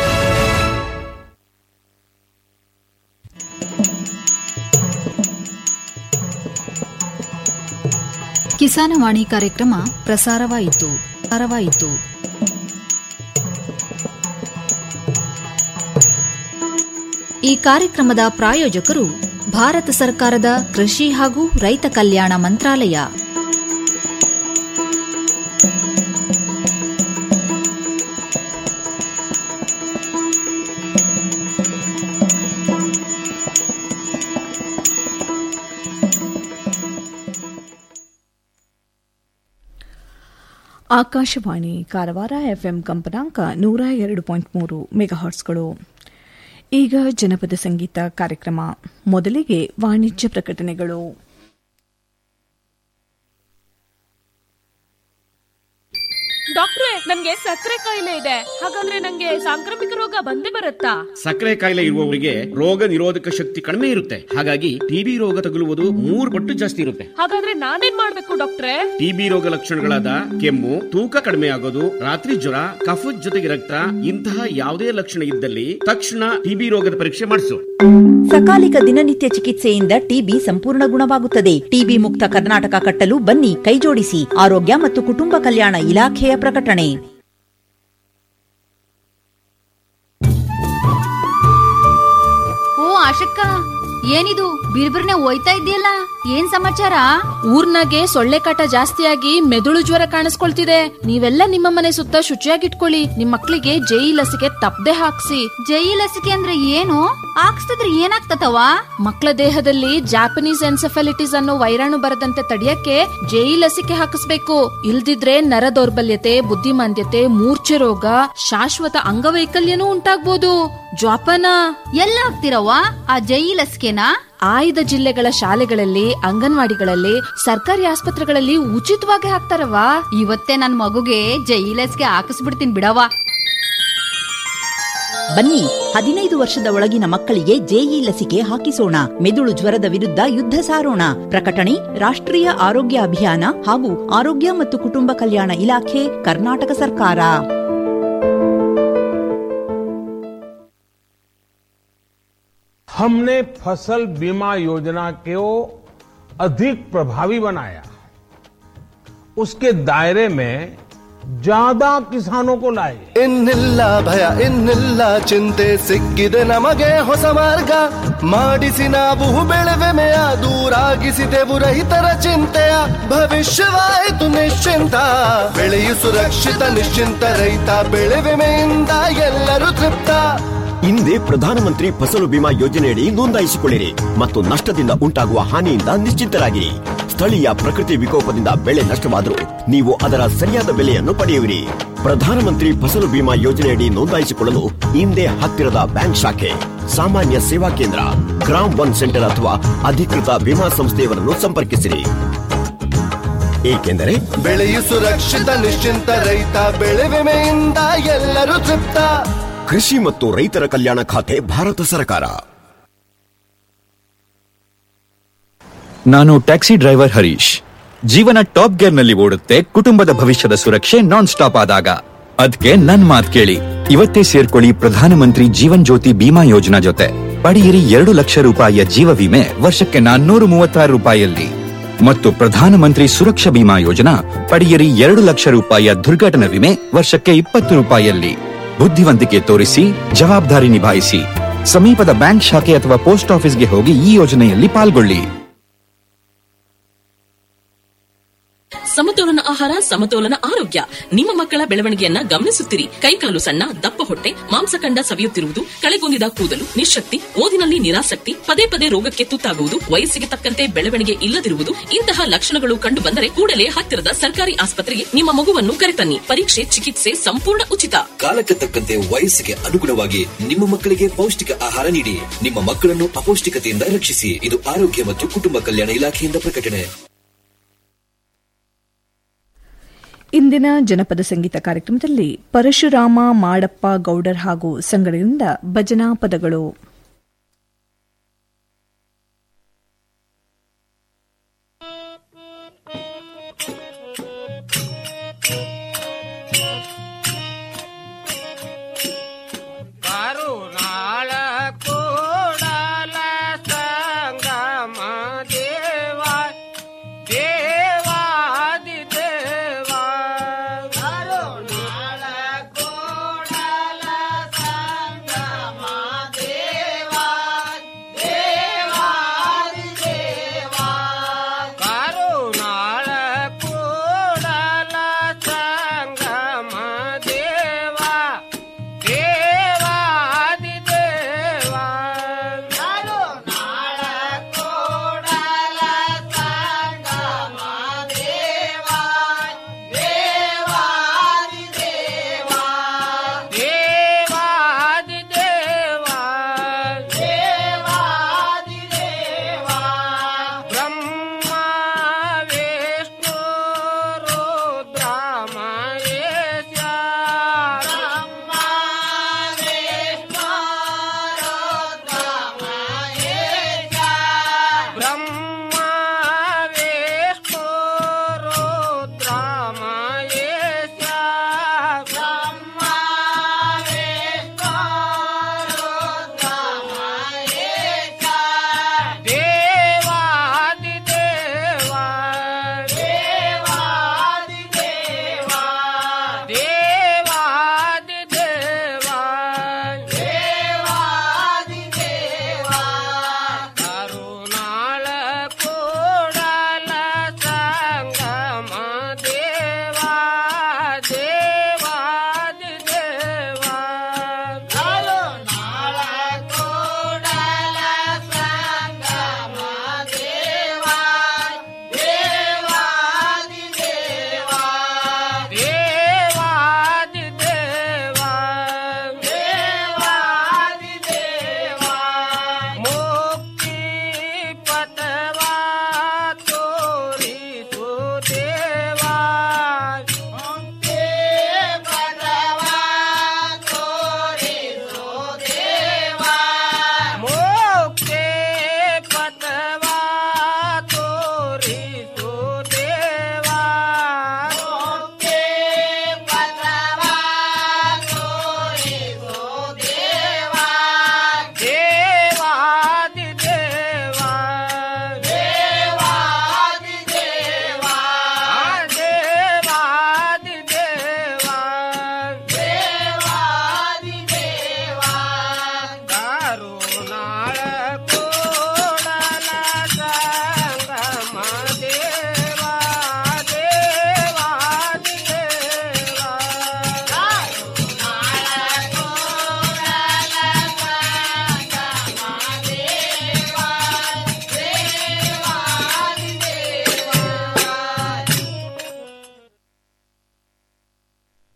ಕಿಸಾನವಾಣಿ ಕಾರ್ಯಕ್ರಮ ಪ್ರಸಾರವಾಯಿತು ಪ್ರಸಾರವಾಯಿತು ಈ ಕಾರ್ಯಕ್ರಮದ ಪ್ರಾಯೋಜಕರು ಭಾರತ ಸರ್ಕಾರದ ಕೃಷಿ ಹಾಗೂ ರೈತ ಕಲ್ಯಾಣ ಮಂತ್ರಾಲಯ ಆಕಾಶವಾಣಿ ಕಾರವಾರ ಎಫ್ಎಂ ಕಂಪನಾಂಕ ನೂರ ಎರಡು ಪಾಯಿಂಟ್ ಮೂರು ಮೆಗಾಹಾಟ್ಸ್ಗಳು ಈಗ ಜನಪದ ಸಂಗೀತ ಕಾರ್ಯಕ್ರಮ ಮೊದಲಿಗೆ ವಾಣಿಜ್ಯ ಪ್ರಕಟಣೆಗಳು ಡಾಕ್ಟ್ರೆ ನನ್ಗೆ ಸಕ್ಕರೆ ಕಾಯಿಲೆ ಇದೆ ಹಾಗಾದ್ರೆ ನಂಗೆ ಸಾಂಕ್ರಾಮಿಕ ರೋಗ ಬಂದೇ ಬರುತ್ತಾ ಸಕ್ಕರೆ ಕಾಯಿಲೆ ಇರುವವರಿಗೆ ರೋಗ ನಿರೋಧಕ ಶಕ್ತಿ ಕಡಿಮೆ ಇರುತ್ತೆ ಹಾಗಾಗಿ ಟಿಬಿ ರೋಗ ತಗುಲುವುದು ಮೂರು ಪಟ್ಟು ಜಾಸ್ತಿ ಇರುತ್ತೆ ಹಾಗಾದ್ರೆ ನಾನೇನ್ ಮಾಡ್ಬೇಕು ಡಾಕ್ಟ್ರೆ ಟಿಬಿ ರೋಗ ಲಕ್ಷಣಗಳಾದ ಕೆಮ್ಮು ತೂಕ ಕಡಿಮೆ ಆಗೋದು ರಾತ್ರಿ ಜ್ವರ ಕಫದ ಜೊತೆಗೆ ರಕ್ತ ಇಂತಹ ಯಾವುದೇ ಲಕ್ಷಣ ಇದ್ದಲ್ಲಿ ತಕ್ಷಣ ಟಿಬಿ ರೋಗದ ಪರೀಕ್ಷೆ ಮಾಡಿಸು ಸಕಾಲಿಕ ದಿನನಿತ್ಯ ಚಿಕಿತ್ಸೆಯಿಂದ ಟಿಬಿ ಸಂಪೂರ್ಣ ಗುಣವಾಗುತ್ತದೆ ಟಿಬಿ ಮುಕ್ತ ಕರ್ನಾಟಕ ಕಟ್ಟಲು ಬನ್ನಿ ಕೈಜೋಡಿಸಿ ಆರೋಗ್ಯ ಮತ್ತು ಕುಟುಂಬ ಕಲ್ಯಾಣ ಇಲಾಖೆಯ ಪ್ರಕಟಣೆ ಓ ಆಶಕ್ಕ ಏನಿದು ಬಿರ್ಬಿರ್ನೆ ಹೋಯ್ತಾ ಇದೆಯಲ್ಲ ಏನ್ ಸಮಾಚಾರ ಊರ್ನಾಗೆ ಸೊಳ್ಳೆ ಕಾಟ ಜಾಸ್ತಿಯಾಗಿ ಮೆದುಳು ಜ್ವರ ಕಾಣಿಸ್ಕೊಳ್ತಿದೆ ನೀವೆಲ್ಲ ನಿಮ್ಮ ಮನೆ ಸುತ್ತ ಶುಚಿಯಾಗಿಟ್ಕೊಳ್ಳಿ ನಿಮ್ ಮಕ್ಳಿಗೆ ಜೈ ಲಸಿಕೆ ತಪ್ಪದೆ ಹಾಕ್ಸಿ ಜೈ ಲಸಿಕೆ ಅಂದ್ರೆ ಏನು ಹಾಕ್ಸ್ತಿದ್ರೆ ಏನಾಗ್ತತವ ಮಕ್ಕಳ ದೇಹದಲ್ಲಿ ಜಾಪನೀಸ್ ಎನ್ಸೆಫಾಲಿಟಿಸ್ ಅನ್ನೋ ವೈರಾಣು ಬರದಂತೆ ತಡೆಯಕ್ಕೆ ಜೈ ಲಸಿಕೆ ಹಾಕಿಸ್ಬೇಕು ಇಲ್ದಿದ್ರೆ ನರ ದೌರ್ಬಲ್ಯತೆ ಬುದ್ಧಿಮಾಂದ್ಯತೆ ಮೂರ್ಛೆ ರೋಗ ಶಾಶ್ವತ ಅಂಗವೈಕಲ್ಯನೂ ಉಂಟಾಗ್ಬೋದು ಜ್ವಾಪನ ಎಲ್ಲ ಹಾಕ್ತಿರವ್ವ ಆ ಜೈ ಲಸಿಕೆನಾ ಆಯ್ದ ಜಿಲ್ಲೆಗಳ ಶಾಲೆಗಳಲ್ಲಿ ಅಂಗನವಾಡಿಗಳಲ್ಲಿ ಸರ್ಕಾರಿ ಆಸ್ಪತ್ರೆಗಳಲ್ಲಿ ಉಚಿತವಾಗಿ ಹಾಕ್ತಾರವ ಇವತ್ತೇ ನನ್ ಮಗುಗೆ ಜೈ ಲಸಿಕೆ ಹಾಕಿಸ್ಬಿಡ್ತೀನಿ ಬಿಡವ್ವ ಬನ್ನಿ ಹದಿನೈದು ವರ್ಷದ ಒಳಗಿನ ಮಕ್ಕಳಿಗೆ ಜೆಇ ಲಸಿಕೆ ಹಾಕಿಸೋಣ ಮೆದುಳು ಜ್ವರದ ವಿರುದ್ಧ ಯುದ್ಧ ಸಾರೋಣ ಪ್ರಕಟಣೆ ರಾಷ್ಟ್ರೀಯ ಆರೋಗ್ಯ ಅಭಿಯಾನ ಹಾಗೂ ಆರೋಗ್ಯ ಮತ್ತು ಕುಟುಂಬ ಕಲ್ಯಾಣ ಇಲಾಖೆ ಕರ್ನಾಟಕ ಸರ್ಕಾರ हमने फसल बीमा योजना को अधिक प्रभावी बनाया उसके दायरे में ज्यादा किसानों को लाए ಇನ್ನಿಲ್ಲ ಭಯ ಇನ್ನಿಲ್ಲ ಚಿಂತೆ ಸಿಕ್ಕಿದೆ ನಮಗೆ ಹೊಸ ಮಾರ್ಗ ಮಾಡಿಸಿ ನಾವು ಬೆಳೆವೆಮೆಯ ದೂರಾಗಿಸಿದೆವು ರೈತರ ಚಿಂತೆಯ ಭವಿಷ್ಯವಾಯಿತು ನಿಶ್ಚಿಂತ ಬೆಳೆಯು ಸುರಕ್ಷಿತ ನಿಶ್ಚಿಂತ ರೈತ ಬೆಳೆ ವಿಮೆಯಿಂದ ಎಲ್ಲರೂ ತೃಪ್ತ ಹಿಂದೆ ಪ್ರಧಾನಮಂತ್ರಿ ಫಸಲು ಬಿಮಾ ಯೋಜನೆಯಡಿ ನೋಂದಾಯಿಸಿಕೊಳ್ಳಿರಿ ಮತ್ತು ನಷ್ಟದಿಂದ ಉಂಟಾಗುವ ಹಾನಿಯಿಂದ ನಿಶ್ಚಿಂತರಾಗಿರಿ ಸ್ಥಳೀಯ ಪ್ರಕೃತಿ ವಿಕೋಪದಿಂದ ಬೆಳೆ ನಷ್ಟವಾದರೂ ನೀವು ಅದರ ಸರಿಯಾದ ಬೆಲೆಯನ್ನು ಪಡೆಯುವಿರಿ ಪ್ರಧಾನಮಂತ್ರಿ ಫಸಲು ಬಿಮಾ ಯೋಜನೆಯಡಿ ನೋಂದಾಯಿಸಿಕೊಳ್ಳಲು ಹಿಂದೆ ಹತ್ತಿರದ ಬ್ಯಾಂಕ್ ಶಾಖೆ ಸಾಮಾನ್ಯ ಸೇವಾ ಕೇಂದ್ರ ಗ್ರಾಮ್ ಒನ್ ಸೆಂಟರ್ ಅಥವಾ ಅಧಿಕೃತ ವಿಮಾ ಸಂಸ್ಥೆಯವರನ್ನು ಸಂಪರ್ಕಿಸಿರಿ ಏಕೆಂದರೆ ಬೆಳೆಯು ಸುರಕ್ಷಿತ ನಿಶ್ಚಿಂತ ರೈತ ಬೆಳೆ ವಿಮೆಯಿಂದ ಎಲ್ಲರೂ ತೃಪ್ತ ಕೃಷಿ ಮತ್ತು ರೈತರ ಕಲ್ಯಾಣ ಖಾತೆ ಭಾರತ ಸರ್ಕಾರ ನಾನು ಟ್ಯಾಕ್ಸಿ ಡ್ರೈವರ್ ಹರೀಶ್ ಜೀವನ ಟಾಪ್ ಗೇರ್ ನಲ್ಲಿ ಓಡುತ್ತೆ ಕುಟುಂಬದ ಭವಿಷ್ಯದ ಸುರಕ್ಷೆ ನಾನ್ ಸ್ಟಾಪ್ ಆದಾಗ ಅದಕ್ಕೆ ನನ್ ಮಾತ್ ಕೇಳಿ ಇವತ್ತೇ ಸೇರ್ಕೊಳ್ಳಿ ಪ್ರಧಾನಮಂತ್ರಿ ಜೀವನ್ ಜ್ಯೋತಿ ಬಿಮಾ ಯೋಜನಾ ಜೊತೆ ಪಡೆಯಿರಿ ಎರಡು ಲಕ್ಷ ರೂಪಾಯಿಯ ಜೀವ ವಿಮೆ ವರ್ಷಕ್ಕೆ ನಾನ್ನೂರು ಮೂವತ್ತಾರು ರೂಪಾಯಿಯಲ್ಲಿ ಮತ್ತು ಪ್ರಧಾನಮಂತ್ರಿ ಸುರಕ್ಷಾ ಬಿಮಾ ಯೋಜನಾ ಪಡೆಯಿರಿ ಎರಡು ಲಕ್ಷ ರೂಪಾಯಿಯ ದುರ್ಘಟನಾ ವಿಮೆ ವರ್ಷಕ್ಕೆ ಇಪ್ಪತ್ತು ರೂಪಾಯಿಯಲ್ಲಿ ಬುದ್ಧಿವಂತಿಕೆ ತೋರಿಸಿ ಜವಾಬ್ದಾರಿ ನಿಭಾಯಿಸಿ ಸಮೀಪದ ಬ್ಯಾಂಕ್ ಶಾಖೆ ಅಥವಾ ಪೋಸ್ಟ್ ಆಫೀಸ್ಗೆ ಹೋಗಿ ಈ ಯೋಜನೆಯಲ್ಲಿ ಪಾಲ್ಗೊಳ್ಳಿ ಸಮತೋಲನ ಆಹಾರ ಸಮತೋಲನ ಆರೋಗ್ಯ ನಿಮ್ಮ ಮಕ್ಕಳ ಬೆಳವಣಿಗೆಯನ್ನ ಗಮನಿಸುತ್ತಿರಿ ಕೈಕಾಲು ಸಣ್ಣ ದಪ್ಪ ಹೊಟ್ಟೆ ಮಾಂಸಖಂಡ ಸವಿಯುತ್ತಿರುವುದು ಕಳೆಗೊಂದಿದ ಕೂದಲು ನಿಶಕ್ತಿ ಓದಿನಲ್ಲಿ ನಿರಾಸಕ್ತಿ ಪದೇ ಪದೇ ರೋಗಕ್ಕೆ ತುತ್ತಾಗುವುದು ವಯಸ್ಸಿಗೆ ತಕ್ಕಂತೆ ಬೆಳವಣಿಗೆ ಇಲ್ಲದಿರುವುದು ಇಂತಹ ಲಕ್ಷಣಗಳು ಕಂಡು ಬಂದರೆ ಕೂಡಲೇ ಹತ್ತಿರದ ಸರ್ಕಾರಿ ಆಸ್ಪತ್ರೆಗೆ ನಿಮ್ಮ ಮಗುವನ್ನು ಕರೆತನ್ನಿ ಪರೀಕ್ಷೆ ಚಿಕಿತ್ಸೆ ಸಂಪೂರ್ಣ ಉಚಿತ ಕಾಲಕ್ಕೆ ತಕ್ಕಂತೆ ವಯಸ್ಸಿಗೆ ಅನುಗುಣವಾಗಿ ನಿಮ್ಮ ಮಕ್ಕಳಿಗೆ ಪೌಷ್ಟಿಕ ಆಹಾರ ನೀಡಿ ನಿಮ್ಮ ಮಕ್ಕಳನ್ನು ಅಪೌಷ್ಟಿಕತೆಯಿಂದ ರಕ್ಷಿಸಿ ಇದು ಆರೋಗ್ಯ ಮತ್ತು ಕುಟುಂಬ ಕಲ್ಯಾಣ ಇಲಾಖೆಯಿಂದ ಪ್ರಕಟಣೆ ಇಂದಿನ ಜನಪದ ಸಂಗೀತ ಕಾರ್ಯಕ್ರಮದಲ್ಲಿ ಪರಶುರಾಮ ಮಾಡಪ್ಪ ಗೌಡರ್ ಹಾಗೂ ಸಂಗಡದಿಂದ ಭಜನಾ ಪದಗಳು ಕರುಣಾಳ ಕೂಡಲ ಸಂಗಮ ದೇವ ದೇವಾದಿ ದೇವ ಕರುಣಾಳ ಕೂಡಲ ಸಂಗಮ ದೇವ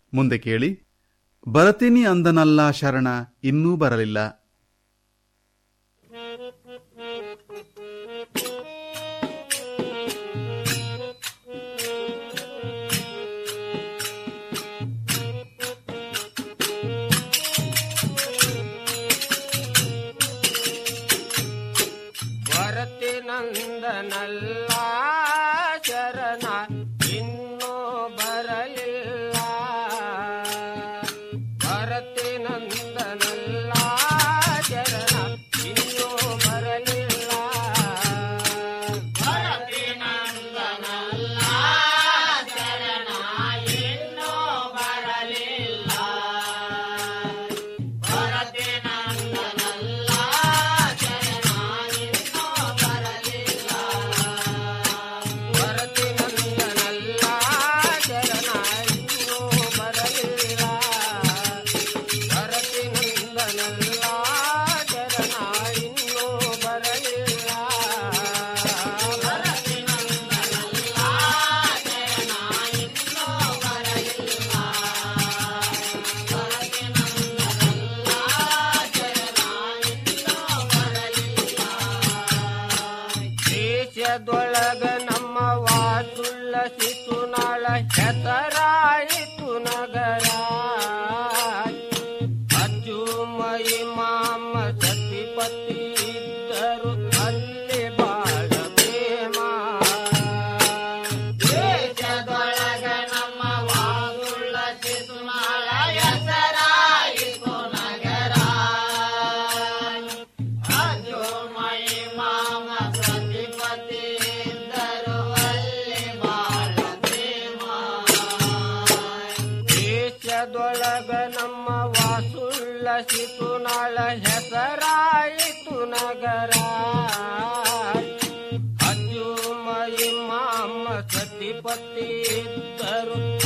ಮುಂದೆ ಕೇಳಿ ಬರತೀನಿ ಅಂದನಲ್ಲ ಶರಣ ಇನ್ನೂ ಬರಲಿಲ್ಲ ವರತಿ ನಂದನಲ್ಲ ಶರಣ ಇನ್ನೂ ಬರಲಿಲ್ಲ ವರತಿ ನಂದನಲ್ಲ ಶರಣ ಇನ್ನೂ ಬರಲಿಲ್ಲ ವರತಿ ನಂದನಲ್ಲ ಶರಣ ಇನ್ನೂ ಬರಲಿಲ್ಲ ವರತಿ ನಂದನಲ್ಲ ಶರಣ ಇನ್ನೂ ಬರಲಿಲ್ಲ ವರತಿ ನಂದನಲ್ಲ ಶರಣ ಇನ್ನೂ ಬರಲಿಲ್ಲ ವರತಿ ನಂದನಲ್ಲ ಶರಣ ಇನ್ನೂ ಬರಲಿಲ್ಲ ವರತಿ ನಂದನಲ್ಲ ಶರಣ ಇನ್ನೂ ಬರಲಿಲ್ಲ ವರತಿ ನಂದನಲ್ಲ ಶರಣ ಇನ್ನೂ ಬರಲಿಲ್ಲ ದೇಶದೊಳಗ ನಮ್ಮ ವಾಸುಳ್ಳ ಶಿಶುನಾಳ ಹೆಸರಾಯಿತು ನಗರ ಅಜ್ಜು ಮೈ ಮಾಮ ಸತಿಪತಿ ಇದ್ದರು ಅಲ್ಲಿ ಬಾಳ ಪ್ರೇಮ ದೇಶದೊಳಗ ನಮ್ಮ ವಾಸುಳ್ಳ ಶಿಶುನಾಳ ಹೆಸರಾಯಿತು ನಗರ ಅಜ್ಜು ಮೈ ಮಾಮ ಸತಿಪತಿ ಇದ್ದರು ಅಲ್ಲಿ ಬಾಳ ಪ್ರೇಮ ದೇಶದೊಳಗ ನಮ್ಮ ವಾಸುಳ್ಳ ಶಿಶುನಾಳ ಹೆಸರಾಯಿತು ನಗರ ಅಜ್ಜು ಮೈ ಮಾಮ ಸತಿಪತಿ ಇದ್ದರು